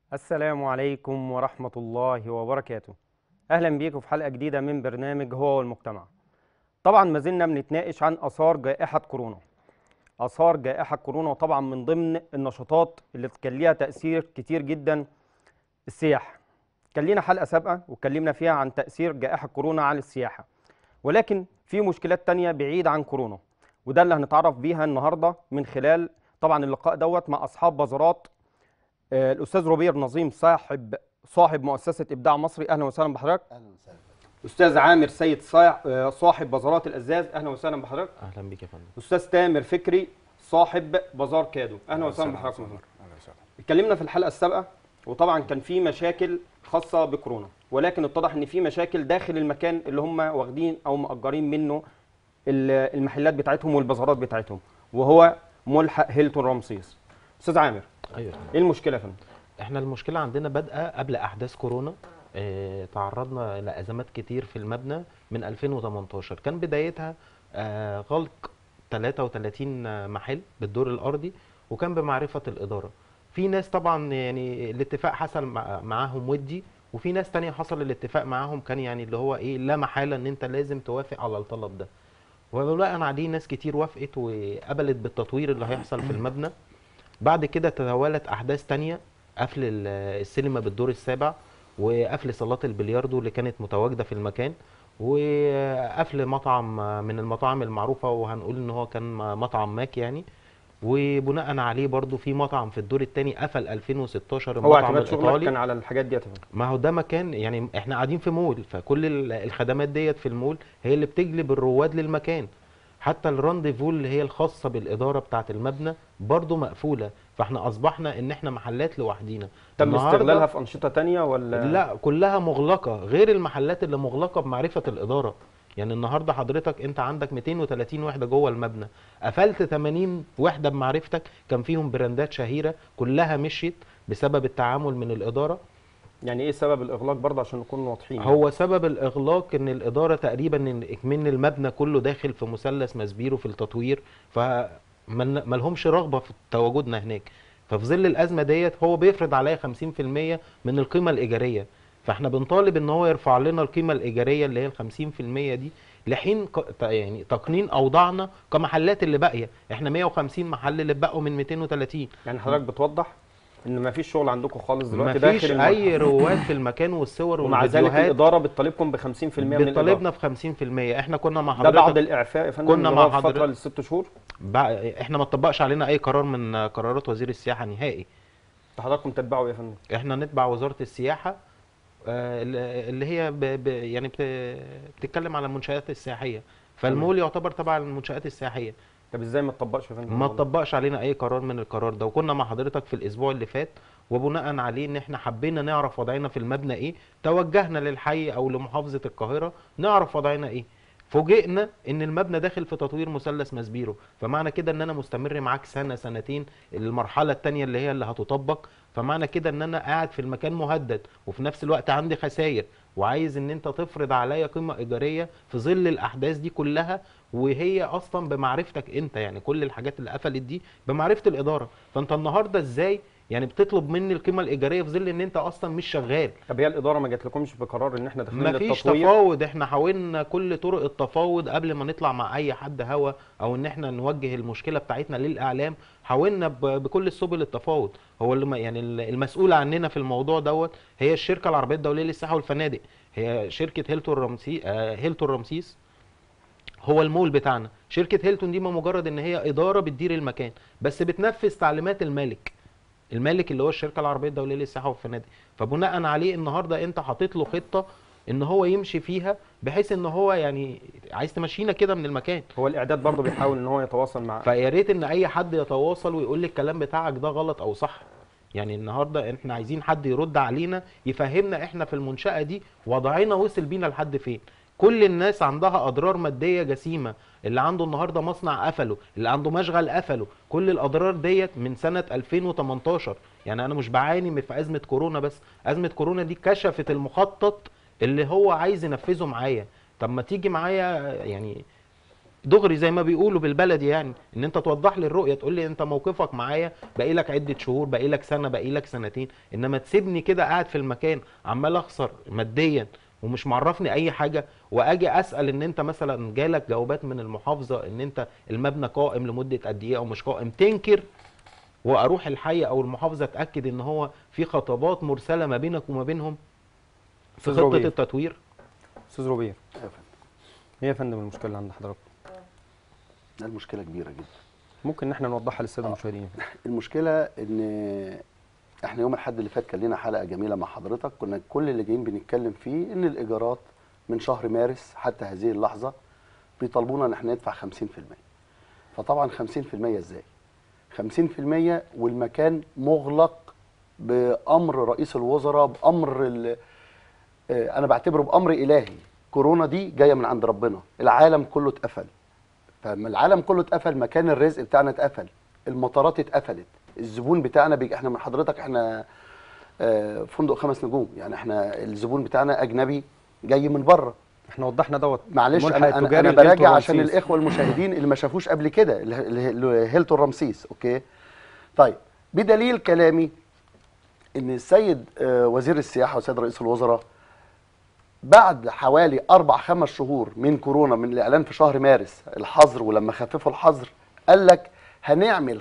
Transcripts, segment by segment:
السلام عليكم ورحمة الله وبركاته أهلا بيكم في حلقة جديدة من برنامج هو والمجتمع طبعا ما زلنا بنتناقش عن آثار جائحة كورونا آثار جائحة كورونا وطبعا من ضمن النشاطات اللي كان ليها تأثير كتير جدا السياحة كان لينا حلقة سابقة واتكلمنا فيها عن تأثير جائحة كورونا على السياحة ولكن في مشكلات تانية بعيد عن كورونا وده اللي هنتعرف بيها النهاردة من خلال طبعا اللقاء دوت مع أصحاب بازارات آه، الأستاذ روبير نظيم صاحب صاحب مؤسسة إبداع مصري أهلا وسهلا بحضرتك اهلا وسهلا أستاذ عامر سيد صاع- آه، صاحب بازارات الأزاز أهلا وسهلا بحضرتك اهلا بيك يا فندم أستاذ تامر فكري صاحب بازار كادو أهلا وسهلا بحضرتك اهلا وسهلا اتكلمنا في الحلقة السابقة وطبعا كان في مشاكل خاصة بكورونا ولكن اتضح ان في مشاكل داخل المكان اللي هم واخدين او مأجرين منه ال- المحلات بتاعتهم والبازارات بتاعتهم وهو ملحق هيلتون رمسيس استاذ عامر ايوه يا فندم. ايه المشكلة يا فندم احنا المشكله عندنا بادئه قبل احداث كورونا اه تعرضنا لازمات كتير في المبنى من 2018 كان بدايتها اه غلق 33 محل بالدور الارضي وكان بمعرفه الاداره في ناس طبعا يعني الاتفاق حصل مع- معاهم ودي وفي ناس تانية حصل الاتفاق معاهم كان يعني اللي هو ايه لا محاله ان انت لازم توافق على الطلب ده وبناء عليه ناس كتير وافقت وقبلت بالتطوير اللي هيحصل في المبنى بعد كده تتوالت احداث تانية قفل ال- السينما بالدور السابع وقفل صالات البلياردو اللي كانت متواجده في المكان وقفل مطعم من المطاعم المعروفه وهنقول ان هو كان مطعم ماك يعني وبناء عليه برضو في مطعم في الدور الثاني قفل 2016 هو المطعم اعتماد شغلك الايطالي كان على الحاجات دي يا فندم ما هو ده مكان يعني احنا قاعدين في مول فكل ال- الخدمات ديت في المول هي اللي بتجلب الرواد للمكان حتى الرانديفو اللي هي الخاصه بالاداره بتاعه المبنى برضو مقفوله فاحنا اصبحنا ان احنا محلات لوحدينا تم النهاردة- استغلالها في أنشطة تانية ولا لا كلها مغلقه غير المحلات اللي مغلقه بمعرفه الاداره يعني النهارده حضرتك انت عندك 230 وحده جوه المبنى قفلت 80 وحده بمعرفتك كان فيهم براندات شهيره كلها مشيت بسبب التعامل من الاداره يعني ايه سبب الإغلاق برضه عشان نكون واضحين هو سبب الاغلاق ان الاداره تقريبا ان اكمن المبنى كله داخل في مثلث مسبيرو في التطوير فما لهمش رغبه في تواجدنا هناك ففي ظل الازمه ديت هو بيفرض عليا 50% من القيمه الايجاريه فاحنا بنطالب ان هو يرفع لنا القيمه الايجاريه اللي هي ال 50% دي لحين ق- ت- يعني تقنين اوضاعنا كمحلات اللي باقيه احنا 150 محل اللي بقوا من 230 يعني حضرتك بتوضح ان ما فيش شغل عندكم خالص ما دلوقتي فيش داخل اي الملحق. رواد في المكان والصور ومع ذلك والفيديوهات الإدارة بتطالبكم ب 50% من الإدارة بتطالبنا في 50% احنا كنا مع ده حضرتك بعد الاعفاء يا فندم كنا اللي مع هو فتره حضرتك- لست شهور بع- احنا ما اتطبقش علينا اي قرار من قرارات وزير السياحه نهائي حضراتكم تتبعوا يا فندم احنا نتبع وزاره السياحه آه، اللي اللي هي ب... ب... يعني بت... بتتكلم على المنشات السياحيه فالمول يعتبر تبع المنشات السياحيه طب ازاي ما تطبقش يا فندم ما الموضوع ده؟ اتطبقش علينا اي قرار من القرار ده وكنا مع حضرتك في الاسبوع اللي فات وبناء عليه ان احنا حبينا نعرف وضعنا في المبنى ايه توجهنا للحي او لمحافظه القاهره نعرف وضعنا ايه فوجئنا ان المبنى داخل في تطوير مثلث مسبيرو فمعنى كده ان انا مستمر معاك سنه سنتين المرحله الثانيه اللي هي اللي هتطبق فمعنى كده ان انا قاعد في المكان مهدد وفي نفس الوقت عندي خسائر وعايز ان انت تفرض عليا قيمه ايجاريه في ظل الاحداث دي كلها وهي اصلا بمعرفتك انت يعني كل الحاجات اللي قفلت دي بمعرفه الاداره فانت النهارده ازاي يعني بتطلب مني القيمه الايجاريه في ظل ان انت اصلا مش شغال طب هي الاداره ما جاتلكمش بقرار ان احنا داخلين مفيش للتطوير تفاوض احنا حاولنا كل طرق التفاوض قبل ما نطلع مع اي حد هوا او ان احنا نوجه المشكله بتاعتنا للاعلام حاولنا ب- بكل سبل التفاوض هو اللي ما- يعني ال- المسؤول عننا في الموضوع دوت هي الشركه العربيه الدوليه للسياحه والفنادق هي شركه هيلتون رمسي آه هيلتون رمسيس هو المول بتاعنا شركه هيلتون دي ما مجرد ان هي اداره بتدير المكان بس بتنفذ تعليمات المالك المالك اللي هو الشركه العربيه الدوليه للسياحه والفنادق فبناء عليه النهارده انت حاطط له خطه ان هو يمشي فيها بحيث ان هو يعني عايز تمشينا كده من المكان هو الاعداد برضه بيحاول ان هو يتواصل مع فيا ريت ان اي حد يتواصل ويقول لي الكلام بتاعك ده غلط او صح يعني النهارده احنا عايزين حد يرد علينا يفهمنا احنا في المنشاه دي وضعنا وصل بينا لحد فين كل الناس عندها اضرار ماديه جسيمه اللي عنده النهارده مصنع قفله اللي عنده مشغل قفله كل الاضرار ديت من سنه 2018 يعني انا مش بعاني من في ازمه كورونا بس ازمه كورونا دي كشفت المخطط اللي هو عايز ينفذه معايا طب ما تيجي معايا يعني دغري زي ما بيقولوا بالبلدي يعني ان انت توضح لي الرؤيه تقول لي انت موقفك معايا باقي لك عده شهور باقي لك سنه باقي لك سنتين انما تسيبني كده قاعد في المكان عمال اخسر ماديا ومش معرفني اي حاجه واجي اسال ان انت مثلا جالك جوابات من المحافظه ان انت المبنى قائم لمده قد ايه او مش قائم تنكر واروح الحي او المحافظه اتاكد ان هو في خطابات مرسله ما بينك وما بينهم في أستاذ خطه روبير. التطوير استاذ روبير يا فندم ايه يا فندم المشكله اللي عند حضرتك ده المشكله كبيره جدا ممكن ان احنا نوضحها للساده آه. المشاهدين المشكله ان احنا يوم الاحد اللي فات كان لنا حلقه جميله مع حضرتك كنا كل اللي جايين بنتكلم فيه ان الايجارات من شهر مارس حتى هذه اللحظه بيطالبونا ان احنا ندفع 50% فطبعا 50% ازاي 50% والمكان مغلق بامر رئيس الوزراء بامر ال- آه، انا بعتبره بامر الهي كورونا دي جايه من عند ربنا العالم كله اتقفل فلما العالم كله اتقفل مكان الرزق بتاعنا اتقفل المطارات اتقفلت الزبون بتاعنا بيجي احنا من حضرتك احنا آه، فندق خمس نجوم يعني احنا الزبون بتاعنا اجنبي جاي من بره احنا وضحنا دوت معلش الملحق انا انا, التجاري أنا لهيلتون براجع عشان رمسيس. الاخوه المشاهدين اللي ما شافوش قبل كده ال- ال- ال- هيلتون رمسيس اوكي طيب بدليل كلامي ان السيد آه، وزير السياحه والسيد رئيس الوزراء بعد حوالي اربع خمس شهور من كورونا من الاعلان في شهر مارس الحظر ولما خففوا الحظر قال لك هنعمل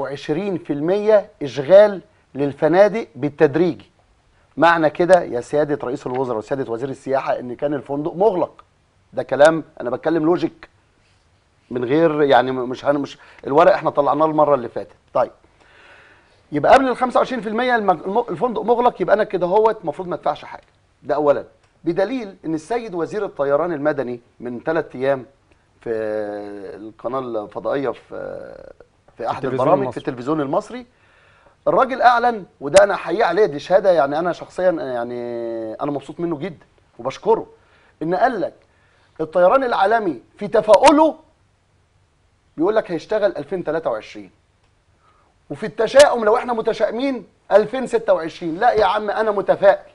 25% اشغال للفنادق بالتدريجي معنى كده يا سياده رئيس الوزراء وسياده وزير السياحه ان كان الفندق مغلق ده كلام انا بتكلم لوجيك من غير يعني مش هن مش الورق احنا طلعناه المره اللي فاتت طيب يبقى قبل ال 25% المج- الم- الفندق مغلق يبقى انا كده هوت المفروض ما ادفعش حاجه ده اولا بدليل ان السيد وزير الطيران المدني من ثلاث ايام في القناه الفضائيه في في احد التلفزيون البرامج المصري. في التلفزيون المصري الراجل اعلن وده انا احييه عليه دي شهاده يعني انا شخصيا يعني انا مبسوط منه جدا وبشكره ان قال لك الطيران العالمي في تفاؤله بيقول لك هيشتغل 2023 وفي التشاؤم لو احنا متشائمين 2026 لا يا عم انا متفائل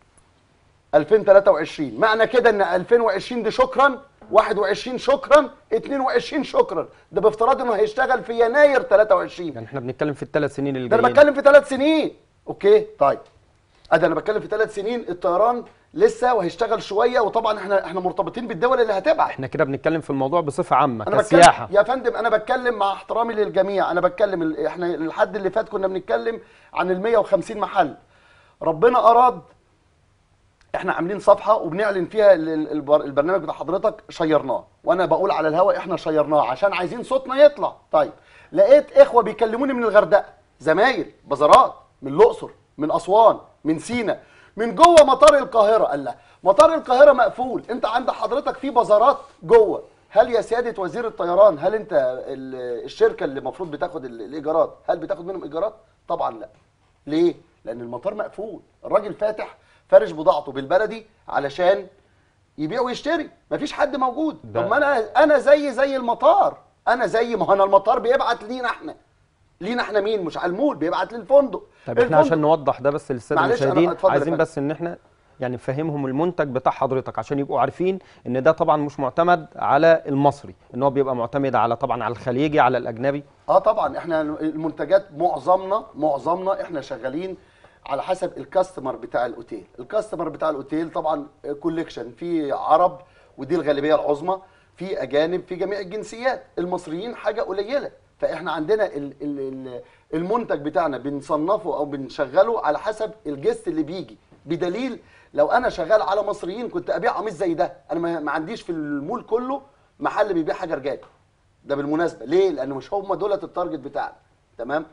2023 معنى كده ان 2020 دي شكرا 21 شكرا 22 شكرا ده بافتراض انه هيشتغل في يناير 23 يعني احنا بنتكلم في الثلاث سنين اللي ده انا جايين بتكلم في ثلاث سنين اوكي طيب ادي انا بتكلم في ثلاث سنين الطيران لسه وهيشتغل شويه وطبعا احنا احنا مرتبطين بالدول اللي هتبعت احنا كده بنتكلم في الموضوع بصفه عامه انا بتكلم كسياحه يا فندم انا بتكلم مع احترامي للجميع انا بتكلم ال- احنا الحد اللي فات كنا بنتكلم عن ال 150 محل ربنا اراد احنا عاملين صفحه وبنعلن فيها ال- ال- البر- البرنامج بتاع حضرتك شيرناه وانا بقول على الهواء احنا شيرناه عشان عايزين صوتنا يطلع طيب لقيت اخوه بيكلموني من الغردقه زمايل بازارات من الاقصر من اسوان من سينا من جوه مطار القاهره قال لا مطار القاهره مقفول انت عند حضرتك في بازارات جوه هل يا سياده وزير الطيران هل انت ال- الشركه اللي المفروض بتاخد ال- الايجارات هل بتاخد منهم ايجارات طبعا لا ليه لان المطار مقفول الراجل فاتح فارش بضاعته بالبلدي علشان يبيع ويشتري مفيش حد موجود ده- طب ما انا انا زي زي المطار انا زي ما هو انا المطار بيبعت لينا احنا لينا احنا مين مش على المول بيبعت للفندق طب احنا الفندق- عشان نوضح ده بس للساده معلش أنا- المشاهدين اتفضل يا عايزين فندم. بس ان احنا يعني نفهمهم المنتج بتاع حضرتك عشان يبقوا عارفين ان ده طبعا مش معتمد على المصري ان هو بيبقى معتمد على طبعا على الخليجي على الاجنبي اه طبعا احنا المنتجات معظمنا معظمنا احنا شغالين على حسب الكاستمر بتاع الاوتيل الكاستمر بتاع الاوتيل طبعا كوليكشن في عرب ودي الغالبيه العظمى في اجانب في جميع الجنسيات المصريين حاجه قليله فاحنا عندنا ال ال ال المنتج بتاعنا بنصنفه او بنشغله على حسب الجست اللي بيجي بدليل لو انا شغال على مصريين كنت ابيع قميص زي ده انا ما ما عنديش في المول كله محل بيبيع حاجه رجالي ده بالمناسبه ليه لان مش هم دولت التارجت بتاعنا تمام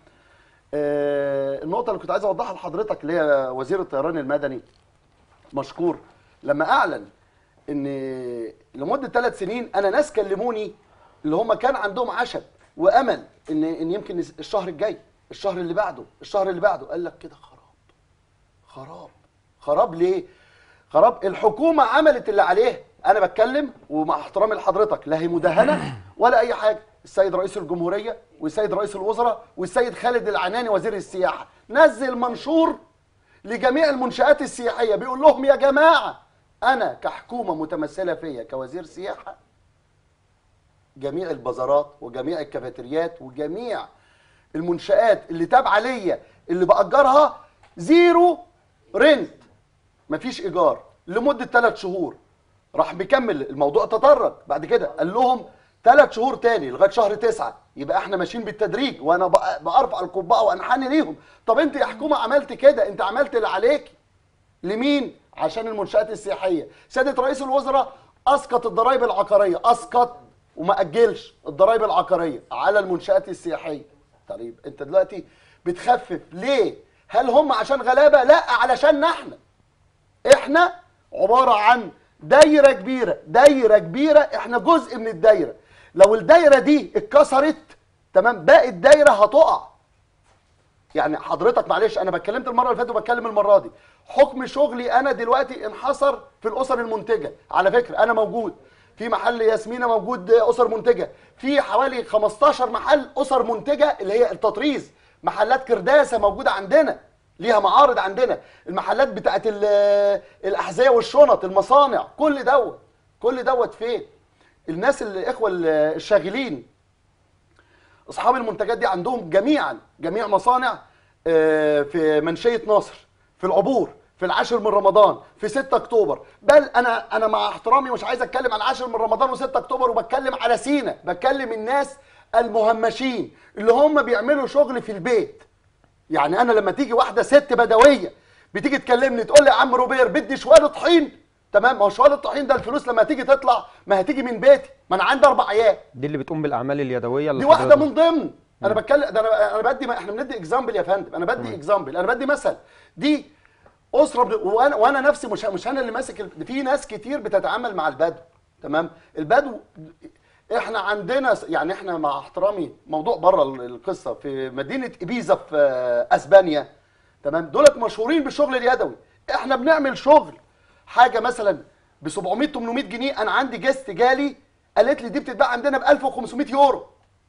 آه النقطه اللي كنت عايز اوضحها لحضرتك اللي هي وزير الطيران المدني مشكور لما اعلن ان لمده ثلاث سنين انا ناس كلموني اللي هم كان عندهم عشم وامل ان ان يمكن الشهر الجاي الشهر اللي بعده الشهر اللي بعده قال لك كده خراب خراب خراب ليه خراب الحكومه عملت اللي عليها انا بتكلم ومع احترامي لحضرتك لا هي مدهنه ولا اي حاجه السيد رئيس الجمهوريه والسيد رئيس الوزراء والسيد خالد العناني وزير السياحه نزل منشور لجميع المنشآت السياحيه بيقول لهم يا جماعه انا كحكومه متمثله فيا كوزير سياحه جميع البازارات وجميع الكافيتريات وجميع المنشآت اللي تابعه ليا اللي بأجرها زيرو رنت مفيش ايجار لمده ثلاث شهور راح مكمل الموضوع تطرق بعد كده قال لهم ثلاث شهور تاني لغايه شهر تسعة يبقى احنا ماشيين بالتدريج وانا بق- برفع القبعه وانحني ليهم طب انت يا حكومه عملت كده انت عملت اللي عليك لمين عشان المنشات السياحيه سياده رئيس الوزراء اسقط الضرائب العقاريه اسقط وما اجلش الضرائب العقاريه على المنشات السياحيه طيب انت دلوقتي بتخفف ليه هل هم عشان غلابه لا علشان احنا احنا عباره عن دايره كبيره دايره كبيره احنا جزء من الدايره لو الدايره دي اتكسرت تمام باقي الدايره هتقع يعني حضرتك معلش انا بتكلمت المره اللي فاتت وبتكلم المره دي حكم شغلي انا دلوقتي انحصر في الاسر المنتجه على فكره انا موجود في محل ياسمينه موجود اسر منتجه في حوالي 15 محل اسر منتجه اللي هي التطريز محلات كرداسه موجوده عندنا ليها معارض عندنا المحلات بتاعت ال- الاحذيه والشنط المصانع كل دوت كل دوت فين الناس الاخوه الشاغلين اصحاب المنتجات دي عندهم جميعا جميع مصانع آه، في منشيه نصر في العبور في العاشر من رمضان في 6 اكتوبر بل انا انا مع احترامي مش عايز اتكلم عن العاشر من رمضان و6 اكتوبر وبتكلم على سينا بتكلم الناس المهمشين اللي هم بيعملوا شغل في البيت يعني انا لما تيجي واحده ست بدويه بتيجي تكلمني تقول لي يا عم روبير بدي شوال طحين تمام ما هو شوال الطحين ده الفلوس لما تيجي تطلع ما هتيجي من بيتي ما انا عندي اربع عيال دي اللي بتقوم بالاعمال اليدويه اللي دي واحده حضرتك- من ضمن انا بتكلم ده انا انا بدي احنا بندي اكزامبل يا فندم انا بدي اكزامبل انا بدي مثل دي اسره بن... وانا وانا نفسي مش مش انا اللي ماسك ال... في ناس كتير بتتعامل مع البدو تمام البدو احنا عندنا س- يعني احنا مع احترامي موضوع بره ال- القصه في مدينه ابيزا في آه، اسبانيا تمام دولت مشهورين بالشغل اليدوي احنا بنعمل شغل حاجه مثلا ب 700 800 جنيه انا عندي جست جالي قالت لي دي بتتباع عندنا ب 1500 يورو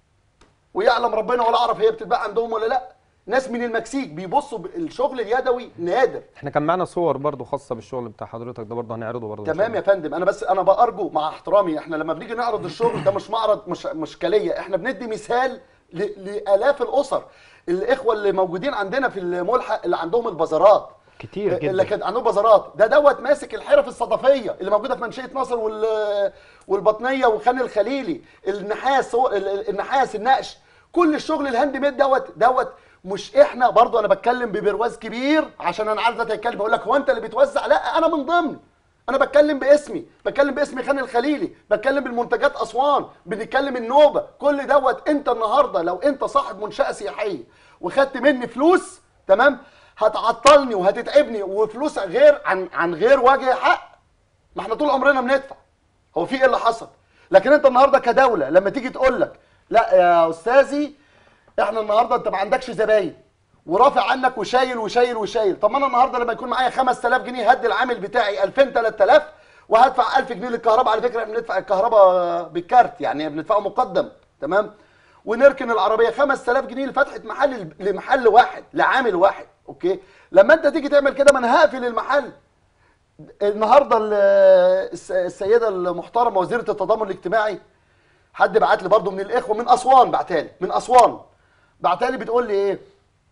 ويعلم ربنا ولا اعرف هي بتتباع عندهم ولا لا ناس من المكسيك بيبصوا ب- الشغل اليدوي نادر احنا كان معانا صور برضو خاصه بالشغل بتاع حضرتك ده برضه هنعرضه برضه إن شاء تمام يا الله. فندم انا بس انا بارجو مع احترامي احنا لما بنيجي نعرض الشغل ده مش معرض مش مشكليه احنا بندي مثال ل- لالاف الاسر الاخوه اللي موجودين عندنا في الملحق اللي عندهم البازارات كتير جدا اللي كان عندهم بازارات ده دوت ماسك الحرف الصدفيه اللي موجوده في منشيه نصر وال والبطنيه وخان الخليلي النحاس هو ال- ال- النحاس النقش كل الشغل الهاند ميد دوت دوت مش احنا برضو انا بتكلم ببرواز كبير عشان انا عارف ده هيتكلم بقول لك هو انت اللي بتوزع لا انا من ضمن انا بتكلم باسمي بتكلم باسم خان الخليلي بتكلم بالمنتجات اسوان بنتكلم النوبه كل دوت انت النهارده لو انت صاحب منشاه سياحيه وخدت مني فلوس تمام هتعطلني وهتتعبني وفلوس غير عن عن غير وجه حق ما احنا طول عمرنا بندفع هو في ايه اللي حصل لكن انت النهارده كدوله لما تيجي تقول لك لا يا استاذي احنا النهارده انت ما عندكش زباين ورافع عنك وشايل وشايل وشايل طب ما انا النهارده لما يكون معايا 5000 جنيه هدي العامل بتاعي 2000 3000 وهدفع 1000 جنيه للكهرباء على فكره احنا بندفع الكهرباء بالكارت يعني بندفعه مقدم تمام ونركن العربيه 5000 جنيه لفتحه محل لمحل واحد لعامل واحد اوكي لما انت تيجي تعمل كده ما انا هقفل المحل النهارده ال- الس- السيده المحترمه وزيره التضامن الاجتماعي حد بعت لي برضه من الاخوه من اسوان بعتالي من اسوان بعتالي بتقول لي ايه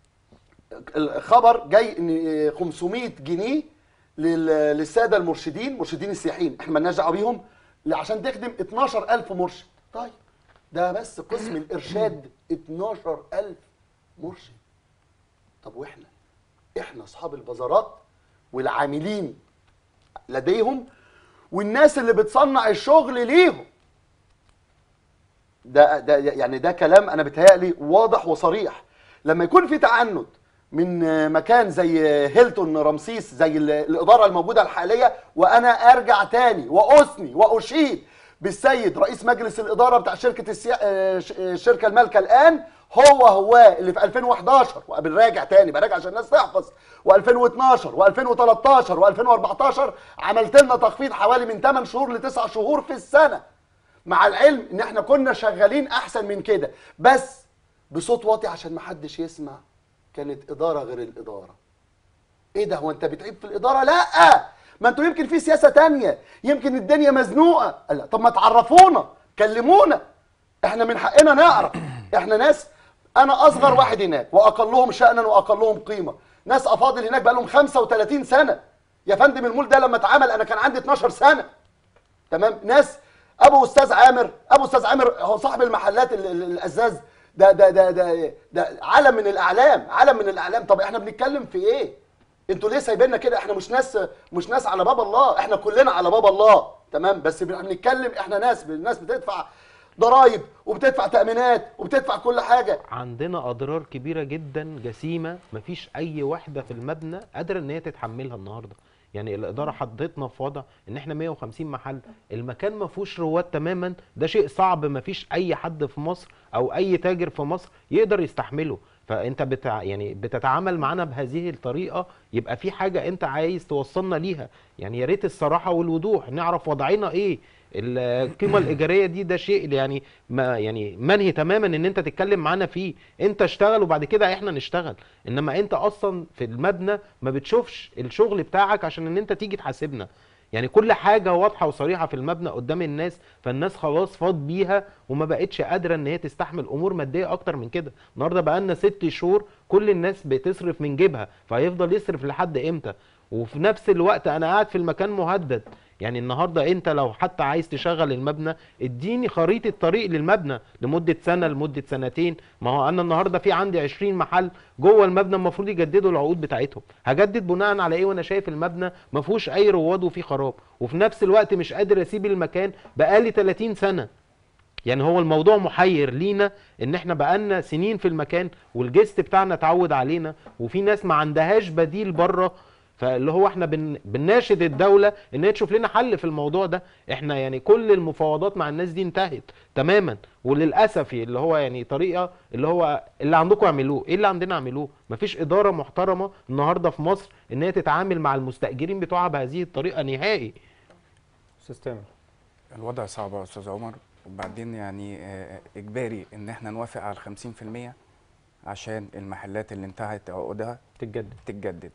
الخبر جاي ان 500 جنيه لل- للساده المرشدين مرشدين السياحيين احنا مالناش دعوه بيهم عشان تخدم 12000 مرشد طيب ده بس قسم الارشاد 12000 مرشد طب واحنا احنا اصحاب البازارات والعاملين لديهم والناس اللي بتصنع الشغل ليهم ده ده يعني ده كلام انا بيتهيألي واضح وصريح لما يكون في تعنت من آه، مكان زي آه، هيلتون رمسيس زي ال- الاداره الموجوده الحاليه وانا ارجع تاني واثني واشيد بالسيد رئيس مجلس الاداره بتاع شركه السيا... آه، ش- آه، الشركه المالكه الان هو هو اللي في 2011 وبنراجع تاني براجع عشان الناس تحفظ و2012 و2013 و2014 عملت لنا تخفيض حوالي من 8 شهور ل 9 شهور في السنه مع العلم ان احنا كنا شغالين احسن من كده بس بصوت واطي عشان ما حدش يسمع كانت اداره غير الاداره ايه ده هو انت بتعيب في الاداره لا ما انتوا يمكن في سياسه تانية يمكن الدنيا مزنوقه لا طب ما تعرفونا كلمونا احنا من حقنا نعرف احنا ناس انا اصغر واحد هناك واقلهم شانا واقلهم قيمه ناس افاضل هناك بقى لهم 35 سنه يا فندم المول ده لما اتعمل انا كان عندي 12 سنه تمام ناس ابو استاذ عامر ابو استاذ عامر هو صاحب المحلات ال- ال- الازاز ده ده ده ده ده علم من الاعلام علم من الاعلام طب احنا بنتكلم في ايه انتوا ليه سايبيننا كده احنا مش ناس مش ناس على باب الله احنا كلنا على باب الله تمام بس بن- بنتكلم احنا ناس الناس بتدفع ضرايب وبتدفع تامينات وبتدفع كل حاجه عندنا اضرار كبيره جدا جسيمه مفيش اي وحده في المبنى قادره ان هي تتحملها النهارده يعني الاداره حطتنا في وضع ان احنا 150 محل المكان ما فيهوش رواد تماما ده شيء صعب مفيش اي حد في مصر او اي تاجر في مصر يقدر يستحمله فانت بتع... يعني بتتعامل معانا بهذه الطريقه يبقى في حاجه انت عايز توصلنا ليها يعني يا ريت الصراحه والوضوح نعرف وضعنا ايه القيمه الايجاريه دي ده شيء يعني ما يعني منهي تماما ان انت تتكلم معانا فيه انت اشتغل وبعد كده احنا نشتغل انما انت اصلا في المبنى ما بتشوفش الشغل بتاعك عشان ان انت تيجي تحاسبنا يعني كل حاجه واضحه وصريحه في المبنى قدام الناس فالناس خلاص فاض بيها وما بقتش قادره ان هي تستحمل امور ماديه اكتر من كده النهارده بقى لنا ست شهور كل الناس بتصرف من جيبها فهيفضل يصرف لحد امتى وفي نفس الوقت انا قاعد في المكان مهدد يعني النهارده انت لو حتى عايز تشغل المبنى اديني خريطه طريق للمبنى لمده سنه لمده سنتين ما هو انا النهارده في عندي 20 محل جوه المبنى المفروض يجددوا العقود بتاعتهم هجدد بناء على ايه وانا شايف المبنى ما فيهوش اي رواد وفيه خراب وفي نفس الوقت مش قادر اسيب المكان بقالي 30 سنه يعني هو الموضوع محير لينا ان احنا بقالنا سنين في المكان والجست بتاعنا اتعود علينا وفي ناس ما عندهاش بديل بره فاللي هو احنا بن... بنناشد الدوله ان هي تشوف لنا حل في الموضوع ده احنا يعني كل المفاوضات مع الناس دي انتهت تماما وللاسف اللي هو يعني طريقه اللي هو اللي عندكم اعملوه ايه اللي عندنا اعملوه مفيش اداره محترمه النهارده في مصر ان هي تتعامل مع المستاجرين بتوعها بهذه الطريقه نهائي استاذ تامر الوضع صعب يا استاذ عمر وبعدين يعني آه، اجباري ان احنا نوافق على 50% عشان المحلات اللي انتهت عقودها تتجدد تتجدد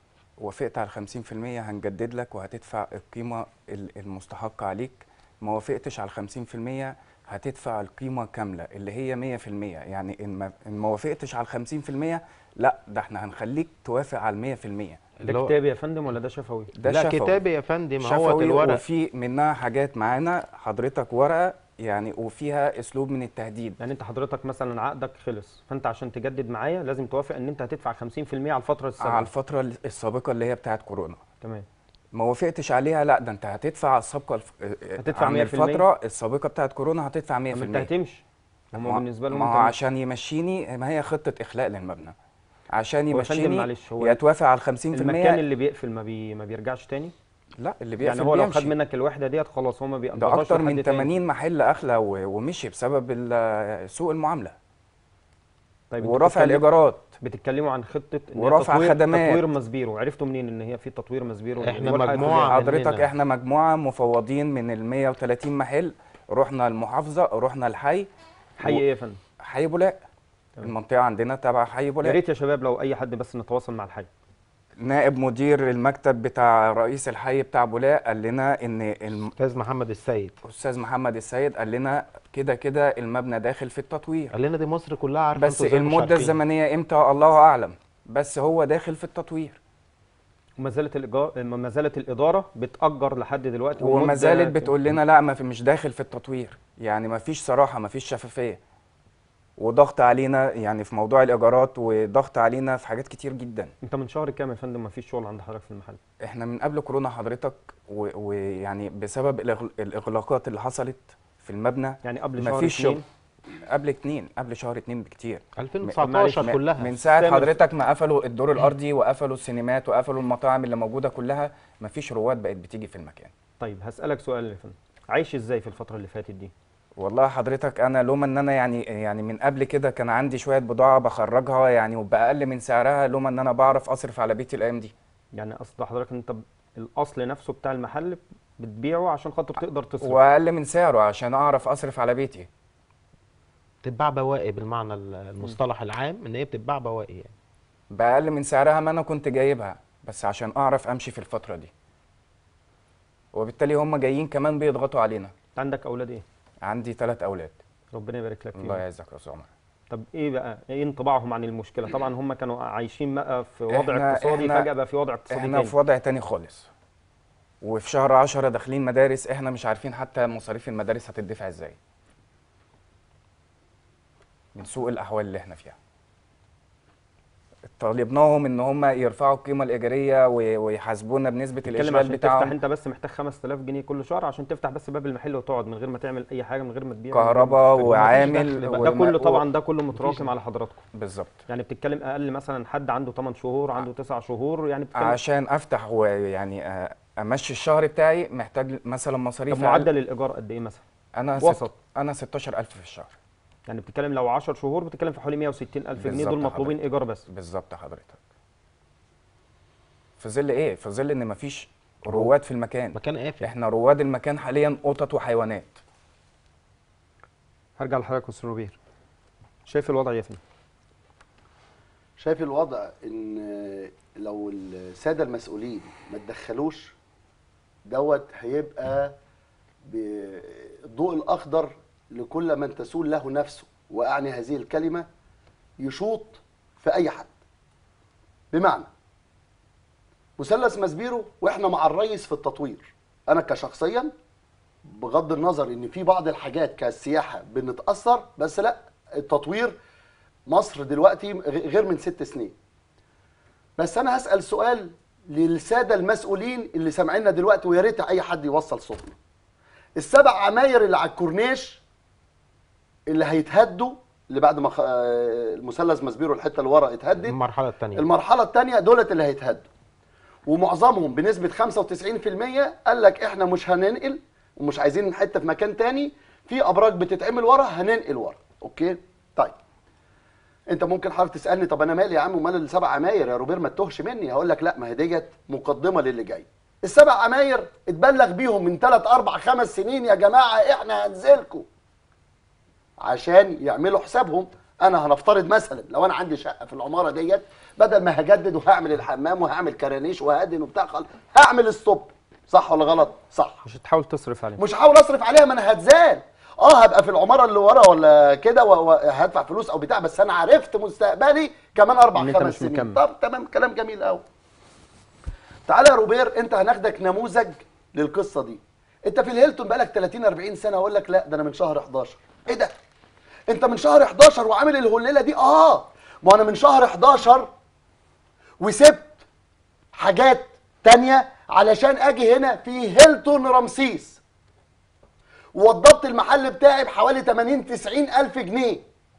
وافقت على 50% هنجدد لك وهتدفع القيمه ال- المستحقه عليك ما وافقتش على 50% هتدفع القيمه كامله اللي هي 100% يعني ان ما إن ما وافقتش على 50% لا ده احنا هنخليك توافق على 100% ده اللي هو- كتابي يا فندم ولا ده شفوي ده لا شفوي. كتابي يا فندم هو شفوي الورق وفي منها حاجات معانا حضرتك ورقه يعني وفيها اسلوب من التهديد يعني انت حضرتك مثلا عقدك خلص فانت عشان تجدد معايا لازم توافق ان انت هتدفع 50% على الفتره على السابقه الفتره السابقه اللي هي بتاعت كورونا تمام ما وافقتش عليها لا ده انت هتدفع السابقه الف... هتدفع عن 100%. الفتره السابقه بتاعت كورونا هتدفع 100% طب انت هتمشي هم ما- بالنسبه لهم ما هو انت- عشان يمشيني ما هي خطه اخلاء للمبنى عشان هو يا فندم يمشيني معلش، هو يا توافق على 50% المكان اللي بيقفل ما, بي... ما بيرجعش تاني لا اللي بيقفل يعني هو لو بيمشي خد منك الوحده ديت خلاص هو ما ده بيقدرش اكتر من 80 محل اخلى و- ومشي بسبب ال- سوء المعامله طيب انتوا ورفع بتتكلم- الايجارات بتتكلموا عن خطه ان هي ورفع تطوير خدمات. تطوير مسبيرو عرفتوا منين ان هي في تطوير مسبيرو احنا الإيجار هيكون مجموعة جاي؟ عدد- حضرتك مننا. احنا مجموعه مفوضين من ال 130 محل رحنا المحافظه رحنا الحي حي ايه يا فندم حي بولاق تمام. المنطقه عندنا تبع حي يا بولاق ريت يا شباب لو اي حد بس نتواصل مع الحي نائب مدير المكتب بتاع رئيس الحي بتاع بولاق قال لنا ان الم- استاذ محمد السيد الاستاذ محمد السيد قال لنا كده كده المبنى داخل في التطوير قال لنا دي مصر كلها عارفه بس انتوا ازاي مش المده عارفين. الزمنيه امتى الله اعلم بس هو داخل في التطوير وما زالت الايجار ما زالت الاداره بتاجر لحد دلوقتي وما ومدة- زالت بتقول لنا لا ما في مش داخل في التطوير يعني ما فيش صراحه ما فيش شفافيه وضغط علينا يعني في موضوع الايجارات وضغط علينا في حاجات كتير جدا انت من شهر كام يا فندم ما فيش شغل عند حضرتك في المحل احنا من قبل كورونا حضرتك و- ويعني بسبب الإغل- الاغلاقات اللي حصلت في المبنى يعني قبل ما شهر فيش اتنين شغل قبل اتنين قبل شهر اتنين بكتير 2019 معلش، كلها من ساعه تامر. حضرتك ما قفلوا الدور الارضي وقفلوا السينمات وقفلوا المطاعم اللي موجوده كلها ما فيش رواد بقت بتيجي في المكان طيب هسالك سؤال يا فندم عايش ازاي في الفتره اللي فاتت دي والله حضرتك انا لوما ان انا يعني يعني من قبل كده كان عندي شويه بضاعه بخرجها يعني وباقل من سعرها لوما ان انا بعرف اصرف على بيتي الايام دي يعني اصل حضرتك انت ب- الاصل نفسه بتاع المحل بتبيعه عشان خاطر تقدر تصرف واقل من سعره عشان اعرف اصرف على بيتي بتتباع بواقي بالمعنى ال- المصطلح العام ان هي بتتباع بواقي يعني باقل من سعرها ما انا كنت جايبها بس عشان اعرف امشي في الفتره دي وبالتالي هم جايين كمان بيضغطوا علينا انت عندك اولاد ايه عندي ثلاث اولاد ربنا يبارك لك الله فيهم يعزك يا استاذ عمر طب ايه بقى ايه انطباعهم عن المشكله طبعا هم كانوا عايشين بقى في وضع إحنا- اقتصادي إحنا- فجاه بقى في وضع اقتصادي احنا تاني في وضع تاني خالص وفي شهر عشرة داخلين مدارس احنا مش عارفين حتى مصاريف المدارس هتدفع ازاي من سوء الاحوال اللي احنا فيها طالبناهم ان هم يرفعوا القيمه الايجاريه وي- ويحاسبونا بنسبه تتكلم الاشغال عشان تفتح بتاعهم انت بس محتاج 5000 جنيه كل شهر عشان تفتح بس باب المحل وتقعد من غير ما تعمل اي حاجه من غير ما تبيع من غير ما كهرباء تشتري. وعامل دخل بقى. وم- ده كله و- طبعا ده كله متراكم على حضراتكم بالظبط يعني بتتكلم اقل مثلا حد عنده 8 شهور عنده 9 شهور يعني بتتكلم عشان افتح ويعني آه، امشي الشهر بتاعي محتاج مثلا مصاريف طب أقل. معدل الايجار قد ايه مثلا انا وسط. ست انا 16000 في الشهر يعني بتتكلم لو 10 شهور بتتكلم في حوالي 160 الف جنيه بالظبط دول مطلوبين حضرتك. ايجار بس بالظبط حضرتك في ظل ايه في ظل ان مفيش رواد في المكان مكان قافل احنا رواد المكان حاليا قطط وحيوانات هرجع لحضرتك يا استاذ روبير شايف الوضع ايه يا فندم شايف الوضع ان لو الساده المسؤولين ما تدخلوش دوت هيبقى بالضوء الاخضر لكل من تسول له نفسه واعني هذه الكلمه يشوط في اي حد بمعنى مثلث مسبيرو واحنا مع الريس في التطوير انا كشخصيا بغض النظر ان في بعض الحاجات كالسياحه بنتاثر بس لا التطوير مصر دلوقتي غ- غير من ست سنين بس انا هسال سؤال للساده المسؤولين اللي سامعيننا دلوقتي ويا ريت اي حد يوصل صوتنا السبع عماير اللي على الكورنيش اللي هيتهدوا اللي بعد ما خ- آه، المثلث مسبيرو الحته اللي ورا اتهدت المرحله الثانيه المرحله الثانيه دولت اللي هيتهدوا ومعظمهم بنسبه 95% قال لك احنا مش هننقل ومش عايزين حته في مكان تاني في ابراج بتتعمل ورا هننقل ورا اوكي طيب انت ممكن حضرتك تسالني طب انا مالي يا عم ومال السبع عماير يا روبير ما تتوهش مني هقول لك لا ما هي ديت مقدمه للي جاي السبع عماير اتبلغ بيهم من 3 4 5 سنين يا جماعه احنا هنزلكم عشان يعملوا حسابهم انا هنفترض مثلا لو انا عندي شقه في العماره ديت بدل ما هجدد وهعمل الحمام وهعمل كرانيش وهدن وبتاع خل... هعمل ستوب صح ولا غلط صح مش هتحاول تصرف عليه مش هحاول اصرف عليها ما انا هتزال اه هبقى في العماره اللي ورا ولا كده و- وهدفع فلوس او بتاع بس انا عرفت مستقبلي كمان اربع إن أنت خمس مش سنين مكمل. طب تمام كلام جميل قوي تعالى يا روبير انت هناخدك نموذج للقصه دي انت في الهيلتون بقالك 30 40 سنه اقول لك لا ده انا من شهر 11 ايه ده انت من شهر 11 وعامل الهليله دي اه ما انا من شهر 11 وسبت حاجات تانية علشان اجي هنا في هيلتون رمسيس ووضبت المحل بتاعي بحوالي 80 90 الف جنيه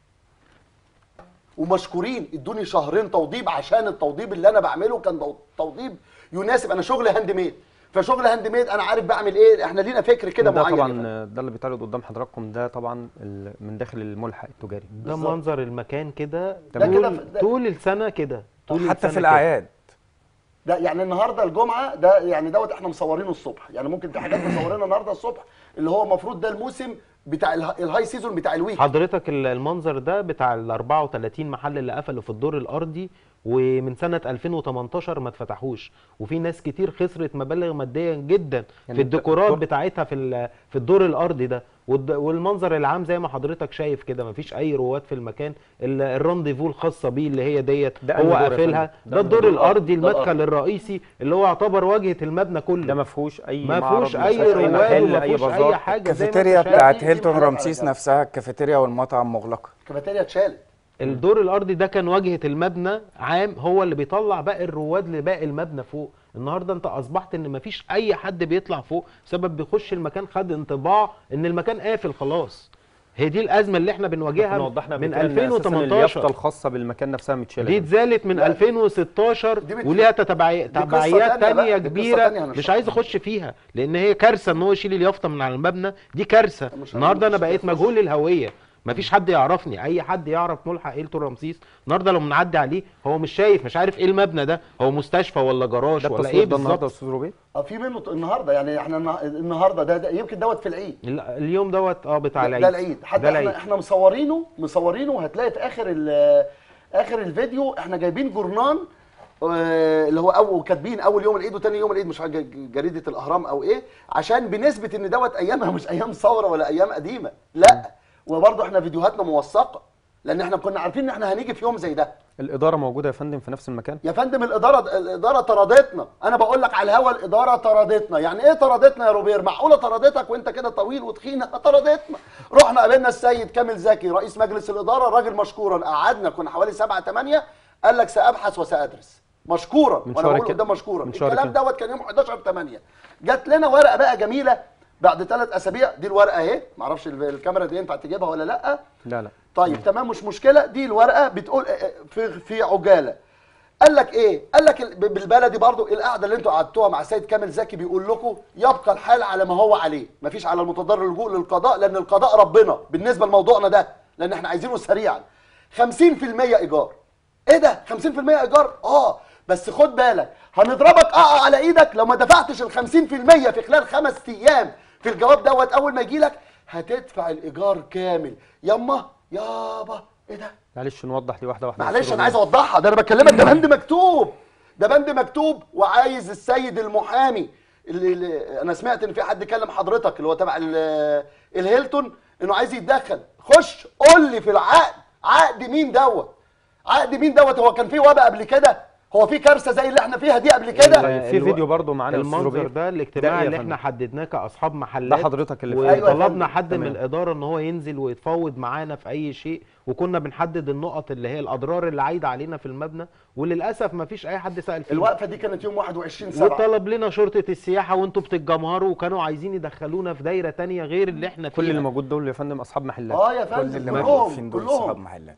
ومشكورين ادوني شهرين توضيب عشان التوضيب اللي انا بعمله كان دو- توضيب يناسب انا شغل هاند ميد فشغل هاند ميد انا عارف بعمل ايه احنا لينا فكر كده ده معين طبعا يعني. ده اللي بيتعرض قدام حضراتكم ده طبعا ال- من داخل الملحق التجاري ده بالظبط. منظر المكان كده ده كده طول, في- ده- طول السنه كده طول حتى السنة في كده. الاعياد ده يعني النهارده الجمعه ده يعني دوت احنا مصورينه الصبح يعني ممكن في حاجات مصورينها النهارده الصبح اللي هو المفروض ده الموسم بتاع اله- الهاي سيزون بتاع الويك حضرتك ال- المنظر ده بتاع ال 34 محل اللي قفلوا في الدور الارضي ومن سنه 2018 ما اتفتحوش وفي ناس كتير خسرت مبالغ ماديه جدا يعني في الديكورات الدور- بتاعتها في ال- في الدور الارضي ده والد- والمنظر العام زي ما حضرتك شايف كده مفيش اي رواد في المكان ال- الرانديفو الخاصه بيه اللي هي ديت ده هو أنهي دور يا قافلها فندم؟ ده ده الدور الدور الارضي الأرضي. ده المدخل الأرضي. الرئيسي اللي هو يعتبر واجهه المبنى كله ده ما فيهوش اي ما معرض، فيهوش ما اي فيهوش رواد محل وما اي فيهوش اي بازار حاجه زي ما انت الكافيتيريا شايف. بتاعت دي- دي هيلتون محلات على رمسيس جنب. نفسها الكافيتيريا والمطعم مغلقه الكافيتيريا اتشالت الدور الارضي ده كان واجهه المبنى عام هو اللي بيطلع باقي الرواد لباقي المبنى فوق النهارده انت اصبحت ان مفيش اي حد بيطلع فوق سبب بيخش المكان خد انطباع ان المكان قافل خلاص هي دي الازمه اللي احنا كنا بنواجهها وضحنا من قبل كده إن أساساً اليافطه 2018 الخاصه بالمكان نفسها متشاله دي اتزالت من لا. 2016 دي بت- وليها تتبعي- دي قصة تبعيات تانية بقى، تانية دي قصة كبيره تانية مش هنشرحها. عايز اخش فيها لان هي كارثه ان هو يشيل اليافطه من على المبنى دي كارثه مش النهارده انا مش بقيت هيخش. مجهول الهويه مفيش حد يعرفني اي حد يعرف ملحق هيلتون رمسيس النهارده لو بنعدي عليه هو مش شايف مش عارف ايه المبنى ده هو مستشفى ولا جراج ده ولا التصوير ايه ده النهارده يا بالظبط استاذ روبي اه في منه ط- النهارده يعني احنا النه- النهارده ده, ده يمكن دوت في العيد ال- اليوم دوت اه بتاع العيد ده العيد حتى ده احنا العيد احنا مصورينه مصورينه وهتلاقي في اخر ال- اخر الفيديو احنا جايبين جورنان آه، اللي هو او كاتبين اول يوم العيد وتاني يوم العيد مش عارف ج- جريده الاهرام او ايه عشان بنثبت ان دوت ايامها مش ايام ثوره ولا ايام قديمه لا وبرضه احنا فيديوهاتنا موثقه لان احنا كنا عارفين ان احنا هنيجي في يوم زي ده الاداره موجوده يا فندم في نفس المكان يا فندم الاداره الاداره طردتنا انا بقول لك على الهوا الاداره طردتنا يعني ايه طردتنا يا روبير معقوله طردتك وانت كده طويل وتخين طردتنا رحنا قابلنا السيد كامل زكي رئيس مجلس الاداره راجل مشكورا قعدنا كنا حوالي سبعة ثمانية قال لك سابحث وسادرس مشكورا من وانا شهر بقول كام؟ قدام مشكورا من شهر الكلام كام؟ دوت كان يوم 11 8 جات لنا ورقه بقى جميله بعد ثلاث اسابيع دي الورقه اهي معرفش ال- الكاميرا دي ينفع تجيبها ولا لا لا لا طيب تمام مش مشكله دي الورقه بتقول آه، آه، في في عجاله قال لك ايه قال لك ال- بالبلدي برضو القعده اللي انتوا قعدتوها مع السيد كامل زكي بيقول لكم يبقى الحال على ما هو عليه مفيش على المتضرر اللجوء للقضاء لان القضاء ربنا بالنسبه لموضوعنا ده لان احنا عايزينه سريعا 50% ايجار ايه ده 50% ايجار اه بس خد بالك هنضربك اه على ايدك لو ما دفعتش ال 50% في خلال خمس ايام في الجواب دوت اول ما يجي لك هتدفع الايجار كامل ياما يابا ايه ده معلش نوضح دي واحده واحده معلش انا عايز اوضحها ده انا بكلمك ده بند مكتوب ده بند مكتوب وعايز السيد المحامي اللي, اللي انا سمعت ان في حد كلم حضرتك اللي هو تبع ال- الهيلتون انه عايز يتدخل خش قول لي في العقد عقد مين دوت عقد مين دوت هو كان في وباء قبل كده هو في كارثه زي اللي احنا فيها دي قبل كده في الو- فيديو برضو معانا يا أستاذ المنظر روبير. ده ده الاجتماع إيه يا اللي فندم؟ احنا حددناه كاصحاب محلات ده حضرتك اللي فيه. أيوة يا وطلبنا فندم. حد من تمام. الاداره ان هو ينزل ويتفاوض معانا في اي شيء وكنا بنحدد النقط اللي هي الاضرار اللي عايده علينا في المبنى وللاسف ما فيش اي حد سال فيه الوقفه دي كانت يوم 21 7 وطلب لنا شرطه السياحه وانتوا بتتجمهروا وكانوا عايزين يدخلونا في دايره تانية غير اللي احنا فيها كل اللي موجود دول يا فندم اصحاب محلات اه يا كل فندم اللي كلهم موقفين دول صحاب كلهم محلات